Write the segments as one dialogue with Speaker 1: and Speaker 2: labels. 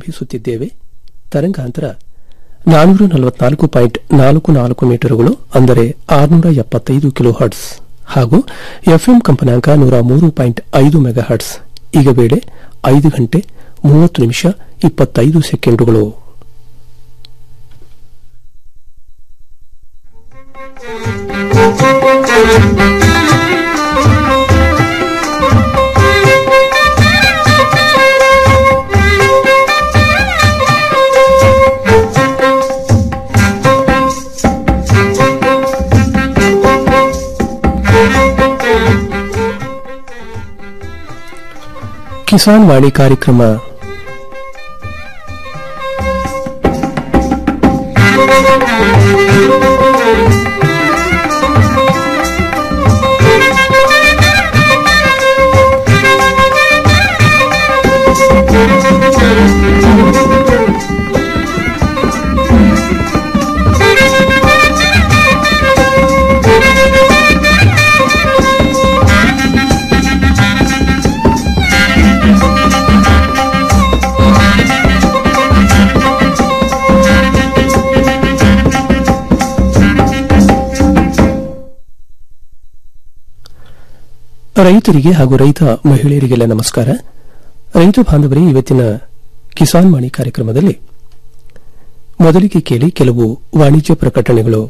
Speaker 1: ಪ್ರಸಾರಿಸುತ್ತಿದ್ದೇವೆ ತರಂಗಾಂತರ ನಾನ್ನೂರ ನಲವತ್ನಾಲ್ಕು ಪಾಯಿಂಟ್ ನಾಲ್ಕು ನಾಲ್ಕು ಮೀಟರ್ಗಳು ಅಂದರೆ ಆರುನೂರ ಎಪ್ಪತ್ತೈದು ಕಿಲೋ ಹರ್ಟ್ಸ್ ಹಾಗೂ ಎಫ್ಎಂ ಕಂಪನಾಂಕ ನೂರ ಮೂರು ಪಾಯಿಂಟ್ ಐದು ಮೆಗಾ ಹರ್ಟ್ಸ್ ಈಗ ವೇಳೆ ಐದು ಗಂಟೆ ಮೂವತ್ತು ನಿಮಿಷ ಇಪ್ಪತ್ತೈದು ಸೆಕೆಂಡುಗಳು ಕಿಸಾನ್ ವಾಣಿ ಕಾರ್ಯಕ್ರಮ ರೈತರಿಗೆ ಹಾಗೂ ರೈತ ಮಹಿಳೆಯರಿಗೆಲ್ಲ ನಮಸ್ಕಾರ ರೈತ ಬಾಂಧವರೇ ಇವತ್ತಿನ ಕಿಸಾನ್ ವಾಣಿ ಕಾರ್ಯಕ್ರಮದಲ್ಲಿ ಮೊದಲಿಗೆ ಕೇಳಿ ಕೆಲವು ವಾಣಿಜ್ಯ ಪ್ರಕಟಣೆಗಳು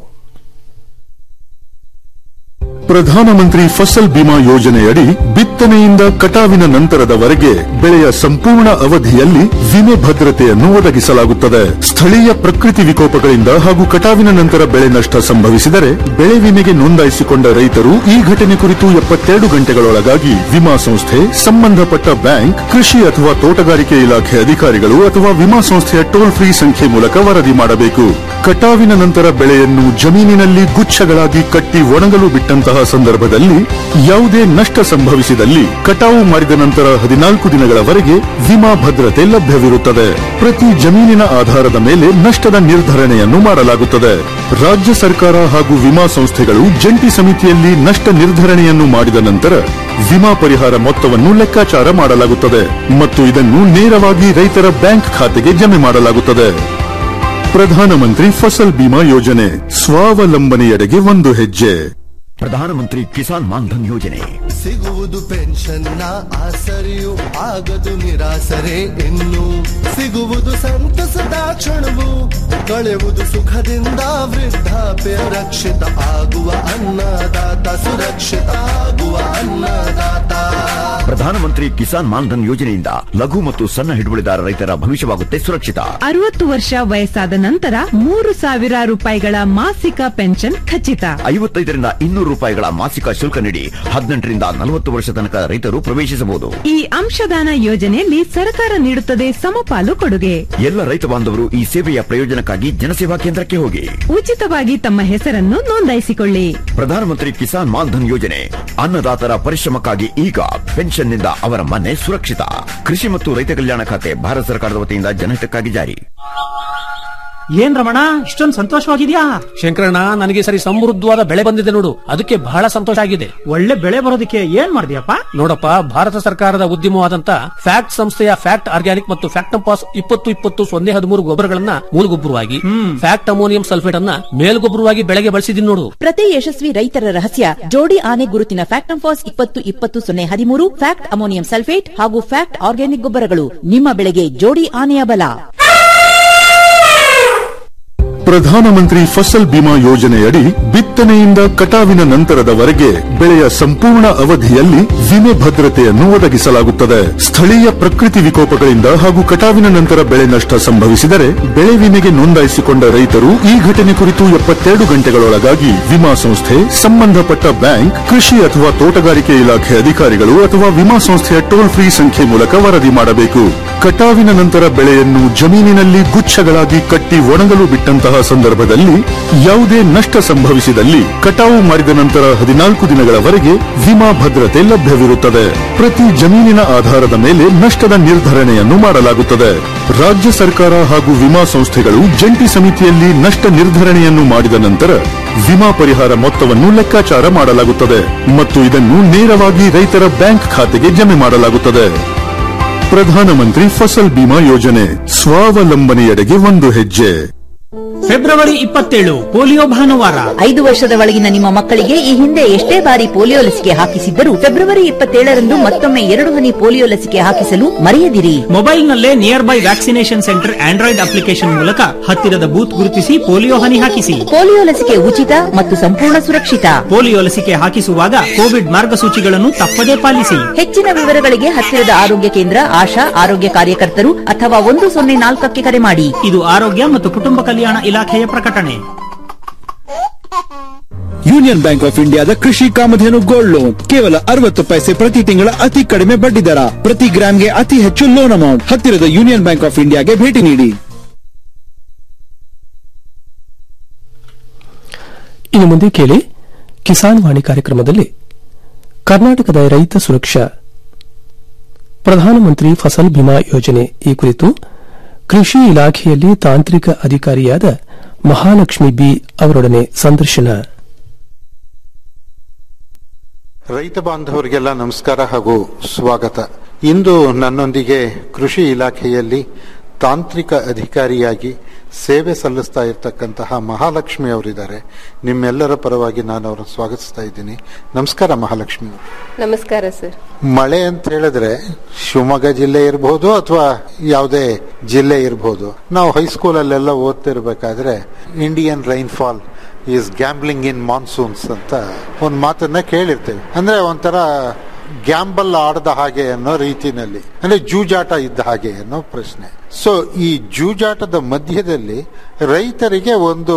Speaker 2: ಪ್ರಧಾನಮಂತ್ರಿ ಫಸಲ್ ಬಿಮಾ ಯೋಜನೆಯಡಿ ಬಿತ್ತನೆಯಿಂದ ಕಟಾವಿನ ನಂತರದವರೆಗೆ ಬೆಳೆಯ ಸಂಪೂರ್ಣ ಅವಧಿಯಲ್ಲಿ ವಿಮೆ ಭದ್ರತೆಯನ್ನು ಒದಗಿಸಲಾಗುತ್ತದೆ ಸ್ಥಳೀಯ ಪ್ರಕೃತಿ ವಿಕೋಪಗಳಿಂದ ಹಾಗೂ ಕಟಾವಿನ ನಂತರ ಬೆಳೆ ನಷ್ಟ ಸಂಭವಿಸಿದರೆ ಬೆಳೆ ವಿಮೆಗೆ ನೋಂದಾಯಿಸಿಕೊಂಡ ರೈತರು ಈ ಘಟನೆ ಕುರಿತು ಎಪ್ಪತ್ತೆರಡು ಗಂಟೆಗಳೊಳಗಾಗಿ ವಿಮಾ ಸಂಸ್ಥೆ ಸಂಬಂಧಪಟ್ಟ ಬ್ಯಾಂಕ್ ಕೃಷಿ ಅಥವಾ ತೋಟಗಾರಿಕೆ ಇಲಾಖೆ ಅಧಿಕಾರಿಗಳು ಅಥವಾ ವಿಮಾ ಸಂಸ್ಥೆಯ ಟೋಲ್ ಫ್ರೀ ಸಂಖ್ಯೆ ಮೂಲಕ ವರದಿ ಮಾಡಬೇಕು ಕಟಾವಿನ ನಂತರ ಬೆಳೆಯನ್ನು ಜಮೀನಿನಲ್ಲಿ ಗುಚ್ಛಗಳಾಗಿ ಕಟ್ಟಿ ಒಣಗಲು ಬಿಟ್ಟಂತಹ ಸಂದರ್ಭದಲ್ಲಿ ಯಾವುದೇ ನಷ್ಟ ಸಂಭವಿಸಿದಲ್ಲಿ ಕಟಾವು ಮಾಡಿದ ನಂತರ ಹದಿನಾಲ್ಕು ದಿನಗಳವರೆಗೆ ವಿಮಾ ಭದ್ರತೆ ಲಭ್ಯವಿರುತ್ತದೆ ಪ್ರತಿ ಜಮೀನಿನ ಆಧಾರದ ಮೇಲೆ ನಷ್ಟದ ನಿರ್ಧರಣೆಯನ್ನು ಮಾಡಲಾಗುತ್ತದೆ ರಾಜ್ಯ ಸರ್ಕಾರ ಹಾಗೂ ವಿಮಾ ಸಂಸ್ಥೆಗಳು ಜಂಟಿ ಸಮಿತಿಯಲ್ಲಿ ನಷ್ಟ ನಿರ್ಧರಣೆಯನ್ನು ಮಾಡಿದ ನಂತರ ವಿಮಾ ಪರಿಹಾರ ಮೊತ್ತವನ್ನು ಲೆಕ್ಕಾಚಾರ ಮಾಡಲಾಗುತ್ತದೆ ಮತ್ತು ಇದನ್ನು ನೇರವಾಗಿ ರೈತರ ಬ್ಯಾಂಕ್ ಖಾತೆಗೆ ಜಮೆ ಮಾಡಲಾಗುತ್ತದೆ ಪ್ರಧಾನಮಂತ್ರಿ ಫಸಲ್ ಬಿಮಾ ಯೋಜನೆ ಸ್ವಾವಲಂಬನೆಯೆಡೆಗೆ ಒಂದು ಹೆಜ್ಜೆ
Speaker 3: ಪ್ರಧಾನಮಂತ್ರಿ ಕಿಸಾನ್ ಮಾನ್ಧನ್ ಯೋಜನೆ
Speaker 4: ಸಿಗುವುದು ಪೆನ್ಷನ್ನ ಆಸರೆಯು ಆಗದು ನಿರಾಸರೆ ಇನ್ನು ಸಿಗುವುದು ಸಂತಸದ ಕ್ಷಣವು ಕಳೆಯುವುದು ಸುಖದಿಂದ ವೃದ್ಧಾಪ್ಯ ರಕ್ಷಿತ ಆಗುವ ಅನ್ನದಾತ ಸುರಕ್ಷಿತ ಆಗುವ ಅನ್ನದಾತ
Speaker 3: ಪ್ರಧಾನಮಂತ್ರಿ ಕಿಸಾನ್ ಮಾನ್ಧನ್ ಯೋಜನೆಯಿಂದ ಲಘು ಮತ್ತು ಸಣ್ಣ ಹಿಡುವಳಿದಾರ ರೈತರ ಭವಿಷ್ಯವಾಗುತ್ತೆ ಸುರಕ್ಷಿತ
Speaker 5: ಅರವತ್ತು ವರ್ಷ ವಯಸ್ಸಾದ ನಂತರ ಮೂರು ಸಾವಿರ ರೂಪಾಯಿಗಳ ಮಾಸಿಕ ಪೆನ್ಷನ್ ಖಚಿತ
Speaker 3: ಐವತ್ತೈದರಿಂದ ಇನ್ನೂರು ರೂಪಾಯಿಗಳ ಮಾಸಿಕ ಶುಲ್ಕ ನೀಡಿ ಹದಿನೆಂಟರಿಂದ ನಲವತ್ತು ವರ್ಷ ತನಕ ರೈತರು ಪ್ರವೇಶಿಸಬಹುದು
Speaker 5: ಈ ಅಂಶದಾನ ಯೋಜನೆಯಲ್ಲಿ ಸರ್ಕಾರ ನೀಡುತ್ತದೆ ಸಮಪಾಲು ಕೊಡುಗೆ
Speaker 3: ಎಲ್ಲ ರೈತ ಬಾಂಧವರು ಈ ಸೇವೆಯ ಪ್ರಯೋಜನಕ್ಕಾಗಿ ಜನಸೇವಾ ಕೇಂದ್ರಕ್ಕೆ ಹೋಗಿ
Speaker 5: ಉಚಿತವಾಗಿ ತಮ್ಮ ಹೆಸರನ್ನು ನೋಂದಾಯಿಸಿಕೊಳ್ಳಿ
Speaker 3: ಪ್ರಧಾನಮಂತ್ರಿ ಕಿಸಾನ್ ಮಾನ್ಧನ್ ಯೋಜನೆ ಅನ್ನದಾತರ ಪರಿಶ್ರಮಕ್ಕಾಗಿ ಈಗ ಪೆನ್ಷನ್ನಿಂದ ಅವರ ಮನೆ ಸುರಕ್ಷಿತ ಕೃಷಿ ಮತ್ತು ರೈತ ಕಲ್ಯಾಣ ಖಾತೆ ಭಾರತ ಸರ್ಕಾರದ ವತಿಯಿಂದ ಜನಹಿತಕ್ಕಾಗಿ ಜಾರಿ
Speaker 6: ಏನ್ ರಮಣ ಇಷ್ಟೊಂದು ಸಂತೋಷವಾಗಿದ್ಯಾ
Speaker 7: ಶಂಕರಣ್ಣ ನನಗೆ ಸರಿ ಸಮೃದ್ಧವಾದ ಬೆಳೆ ಬಂದಿದೆ ನೋಡು ಅದಕ್ಕೆ ಬಹಳ ಸಂತೋಷ ಆಗಿದೆ
Speaker 6: ಒಳ್ಳೆ ಬೆಳೆ ಬರೋದಕ್ಕೆ ಏನ್ ಮಾಡಿದ್ಯಪ್ಪ
Speaker 7: ನೋಡಪ್ಪ ಭಾರತ ಸರ್ಕಾರದ ಉದ್ಯಮವಾದಂತ ಫ್ಯಾಕ್ಟ್ ಸಂಸ್ಥೆಯ ಫ್ಯಾಕ್ಟ್ ಆರ್ಗ್ಯಾನಿಕ್ ಮತ್ತು ಫ್ಯಾಕ್ಟಂಪಾಸ್ ಇಪ್ಪತ್ತು ಇಪ್ಪತ್ತು ಸೊನ್ನೆ ಹದಿಮೂರು ಗೊಬ್ಬರಗಳನ್ನ ಮೂಲಗೊಬ್ಬರವಾಗಿ ಫ್ಯಾಕ್ಟ್ ಅಮೋನಿಯಂ ಸಲ್ಫೇಟ್ ಅನ್ನ ಮೇಲ್ಗೊಬ್ಬರವಾಗಿ ಬೆಳೆಗೆ ಬಳಸಿದೀನಿ ನೋಡು
Speaker 8: ಪ್ರತಿ ಯಶಸ್ವಿ ರೈತರ ರಹಸ್ಯ ಜೋಡಿ ಆನೆ ಗುರುತಿನ ಫ್ಯಾಕ್ಟಂಫಾಸ್ ಇಪ್ಪತ್ತು ಇಪ್ಪತ್ತು ಸೊನ್ನೆ ಹದಿಮೂರು ಫ್ಯಾಕ್ಟ್ ಅಮೋನಿಯಂ ಸಲ್ಫೇಟ್ ಹಾಗೂ ಫ್ಯಾಕ್ಟ್ ಆರ್ಗ್ಯಾನಿಕ್ ಗೊಬ್ಬರಗಳು ನಿಮ್ಮ ಬೆಳೆಗೆ ಜೋಡಿ ಆನೆಯ ಬಲ
Speaker 2: ಪ್ರಧಾನಮಂತ್ರಿ ಫಸಲ್ ಬಿಮಾ ಯೋಜನೆಯಡಿ ಬಿತ್ತನೆಯಿಂದ ಕಟಾವಿನ ನಂತರದವರೆಗೆ ಬೆಳೆಯ ಸಂಪೂರ್ಣ ಅವಧಿಯಲ್ಲಿ ವಿಮೆ ಭದ್ರತೆಯನ್ನು ಒದಗಿಸಲಾಗುತ್ತದೆ ಸ್ಥಳೀಯ ಪ್ರಕೃತಿ ವಿಕೋಪಗಳಿಂದ ಹಾಗೂ ಕಟಾವಿನ ನಂತರ ಬೆಳೆ ನಷ್ಟ ಸಂಭವಿಸಿದರೆ ಬೆಳೆ ವಿಮೆಗೆ ನೋಂದಾಯಿಸಿಕೊಂಡ ರೈತರು ಈ ಘಟನೆ ಕುರಿತು ಎಪ್ಪತ್ತೆರಡು ಗಂಟೆಗಳೊಳಗಾಗಿ ವಿಮಾ ಸಂಸ್ಥೆ ಸಂಬಂಧಪಟ್ಟ ಬ್ಯಾಂಕ್ ಕೃಷಿ ಅಥವಾ ತೋಟಗಾರಿಕೆ ಇಲಾಖೆ ಅಧಿಕಾರಿಗಳು ಅಥವಾ ವಿಮಾ ಸಂಸ್ಥೆಯ ಟೋಲ್ ಫ್ರೀ ಸಂಖ್ಯೆ ಮೂಲಕ ವರದಿ ಮಾಡಬೇಕು ಕಟಾವಿನ ನಂತರ ಬೆಳೆಯನ್ನು ಜಮೀನಿನಲ್ಲಿ ಗುಚ್ಛಗಳಾಗಿ ಕಟ್ಟಿ ಒಣಗಲು ಬಿಟ್ಟಂತಹ ಸಂದರ್ಭದಲ್ಲಿ ಯಾವುದೇ ನಷ್ಟ ಸಂಭವಿಸಿದಲ್ಲಿ ಕಟಾವು ಮಾಡಿದ ನಂತರ ಹದಿನಾಲ್ಕು ದಿನಗಳವರೆಗೆ ವಿಮಾ ಭದ್ರತೆ ಲಭ್ಯವಿರುತ್ತದೆ ಪ್ರತಿ ಜಮೀನಿನ ಆಧಾರದ ಮೇಲೆ ನಷ್ಟದ ನಿರ್ಧರಣೆಯನ್ನು ಮಾಡಲಾಗುತ್ತದೆ ರಾಜ್ಯ ಸರ್ಕಾರ ಹಾಗೂ ವಿಮಾ ಸಂಸ್ಥೆಗಳು ಜಂಟಿ ಸಮಿತಿಯಲ್ಲಿ ನಷ್ಟ ನಿರ್ಧರಣೆಯನ್ನು ಮಾಡಿದ ನಂತರ ವಿಮಾ ಪರಿಹಾರ ಮೊತ್ತವನ್ನು ಲೆಕ್ಕಾಚಾರ ಮಾಡಲಾಗುತ್ತದೆ ಮತ್ತು ಇದನ್ನು ನೇರವಾಗಿ ರೈತರ ಬ್ಯಾಂಕ್ ಖಾತೆಗೆ ಜಮೆ ಮಾಡಲಾಗುತ್ತದೆ ಪ್ರಧಾನಮಂತ್ರಿ ಫಸಲ್ ಬಿಮಾ ಯೋಜನೆ ಸ್ವಾವಲಂಬನೆಯೆಡೆಗೆ ಒಂದು ಹೆಜ್ಜೆ
Speaker 6: ಫೆಬ್ರವರಿ ಇಪ್ಪತ್ತೇಳು ಪೋಲಿಯೋ ಭಾನುವಾರ
Speaker 8: ಐದು ವರ್ಷದ ಒಳಗಿನ ನಿಮ್ಮ ಮಕ್ಕಳಿಗೆ ಈ ಹಿಂದೆ ಎಷ್ಟೇ ಬಾರಿ ಪೋಲಿಯೋ ಲಸಿಕೆ ಹಾಕಿಸಿದ್ದರೂ ಫೆಬ್ರವರಿ ಇಪ್ಪತ್ತೇಳರಂದು ಮತ್ತೊಮ್ಮೆ ಎರಡು ಹನಿ ಪೋಲಿಯೋ ಲಸಿಕೆ ಹಾಕಿಸಲು ಮರೆಯದಿರಿ
Speaker 6: ಮೊಬೈಲ್ನಲ್ಲೇ nearby vaccination centre android application ಮೂಲಕ ಹತ್ತಿರದ ಬೂತ್ ಗುರುತಿಸಿ ಪೋಲಿಯೋ ಹನಿ ಹಾಕಿಸಿ
Speaker 8: ಪೋಲಿಯೋ ಲಸಿಕೆ ಉಚಿತ ಮತ್ತು ಸಂಪೂರ್ಣ ಸುರಕ್ಷಿತ
Speaker 6: ಪೋಲಿಯೋ ಲಸಿಕೆ ಹಾಕಿಸುವಾಗ ಕೋವಿಡ್ ಮಾರ್ಗಸೂಚಿಗಳನ್ನು ತಪ್ಪದೇ ಪಾಲಿಸಿ
Speaker 8: ಹೆಚ್ಚಿನ ವಿವರಗಳಿಗೆ ಹತ್ತಿರದ ಆರೋಗ್ಯ ಕೇಂದ್ರ ಆಶಾ ಆರೋಗ್ಯ ಕಾರ್ಯಕರ್ತರು ಅಥವಾ ಒಂದು ಸೊನ್ನೆ ನಾಲ್ಕಕ್ಕೆ ಕರೆ ಮಾಡಿ
Speaker 6: ಇದು ಆರೋಗ್ಯ ಮತ್ತು ಕುಟುಂಬ ಕಲ್ಯಾಣ ಇಲಾಖೆಯ ಪ್ರಕಟಣೆ
Speaker 9: ಯೂನಿಯನ್ ಬ್ಯಾಂಕ್ ಆಫ್ ಇಂಡಿಯಾದ ಕೃಷಿ ಕಾಮಧೇನು ಗೋಲ್ಡ್ ಲೋನ್ ಕೇವಲ ಅರವತ್ತು ಪೈಸೆ ಪ್ರತಿ ತಿಂಗಳ ಅತಿ ಕಡಿಮೆ ಬಡ್ಡಿ ದರ ಪ್ರತಿ ಗ್ರಾಮ್ಗೆ ಅತಿ ಹೆಚ್ಚು ಲೋನ್ ಅಮೌಂಟ್ ಹತ್ತಿರದ ಯೂನಿಯನ್ ಬ್ಯಾಂಕ್ ಆಫ್ ಇಂಡಿಯಾಗೆ ಭೇಟಿ ನೀಡಿ
Speaker 1: ಇನ್ನು ಮುಂದೆ ಕೇಳಿ ಕಿಸಾನ್ ವಾಣಿ ಕಾರ್ಯಕ್ರಮದಲ್ಲಿ ಕರ್ನಾಟಕದ ರೈತ ಸುರಕ್ಷಾ ಪ್ರಧಾನಮಂತ್ರಿ ಫಸಲ್ ಬಿಮಾ ಯೋಜನೆ ಈ ಕುರಿತು ಕೃಷಿ ಇಲಾಖೆಯಲ್ಲಿ ತಾಂತ್ರಿಕ ಅಧಿಕಾರಿಯಾದ ಮಹಾಲಕ್ಷ್ಮಿ ಬಿ ಅವರೊಡನೆ ಸಂದರ್ಶನ
Speaker 10: ರೈತ ಬಾಂಧವರಿಗೆಲ್ಲ ನಮಸ್ಕಾರ ಹಾಗೂ ಸ್ವಾಗತ ಇಂದು ನನ್ನೊಂದಿಗೆ ಕೃಷಿ ಇಲಾಖೆಯಲ್ಲಿ ತಾಂತ್ರಿಕ ಅಧಿಕಾರಿಯಾಗಿ ಸೇವೆ ಸಲ್ಲಿಸ್ತಾ ಇರತಕ್ಕಂತಹ ಮಹಾಲಕ್ಷ್ಮಿ ಅವರಿದ್ದಾರೆ ನಿಮ್ಮೆಲ್ಲರ ಪರವಾಗಿ ನಾನು ಅವರನ್ನು ಸ್ವಾಗತಿಸ್ತಾ ಇದ್ದೀನಿ ನಮಸ್ಕಾರ ಮಹಾಲಕ್ಷ್ಮಿ ಅವರು.
Speaker 11: ನಮಸ್ಕಾರ ಸರ್
Speaker 10: ಮಳೆ ಅಂತ ಹೇಳಿದ್ರೆ ಶಿವಮೊಗ್ಗ ಜಿಲ್ಲೆ ಇರಬಹುದು ಅಥವಾ ಯಾವುದೇ ಜಿಲ್ಲೆ ಇರಬಹುದು ನಾವು ಹೈಸ್ಕೂಲಲ್ಲೆಲ್ಲ ಓದ್ತಿರ್ಬೇಕಾದ್ರೆ Indian rainfall is gambling in monsoons ಅಂತ ಒಂದು ಮಾತನ್ನ ಕೇಳಿರ್ತೇವೆ ಅಂದ್ರೆ ಒಂಥರ ಗ್ಯಾಂಬಲ್ ಆಡದ ಹಾಗೆ ಅನ್ನೋ ರೀತಿನಲ್ಲಿ ಅಂದ್ರೆ ಜೂಜಾಟ ಇದ್ದ ಹಾಗೆ ಅನ್ನೋ ಪ್ರಶ್ನೆ ಸೊ ಈ ಜೂಜಾಟದ ಮಧ್ಯದಲ್ಲಿ ರೈತರಿಗೆ ಒಂದು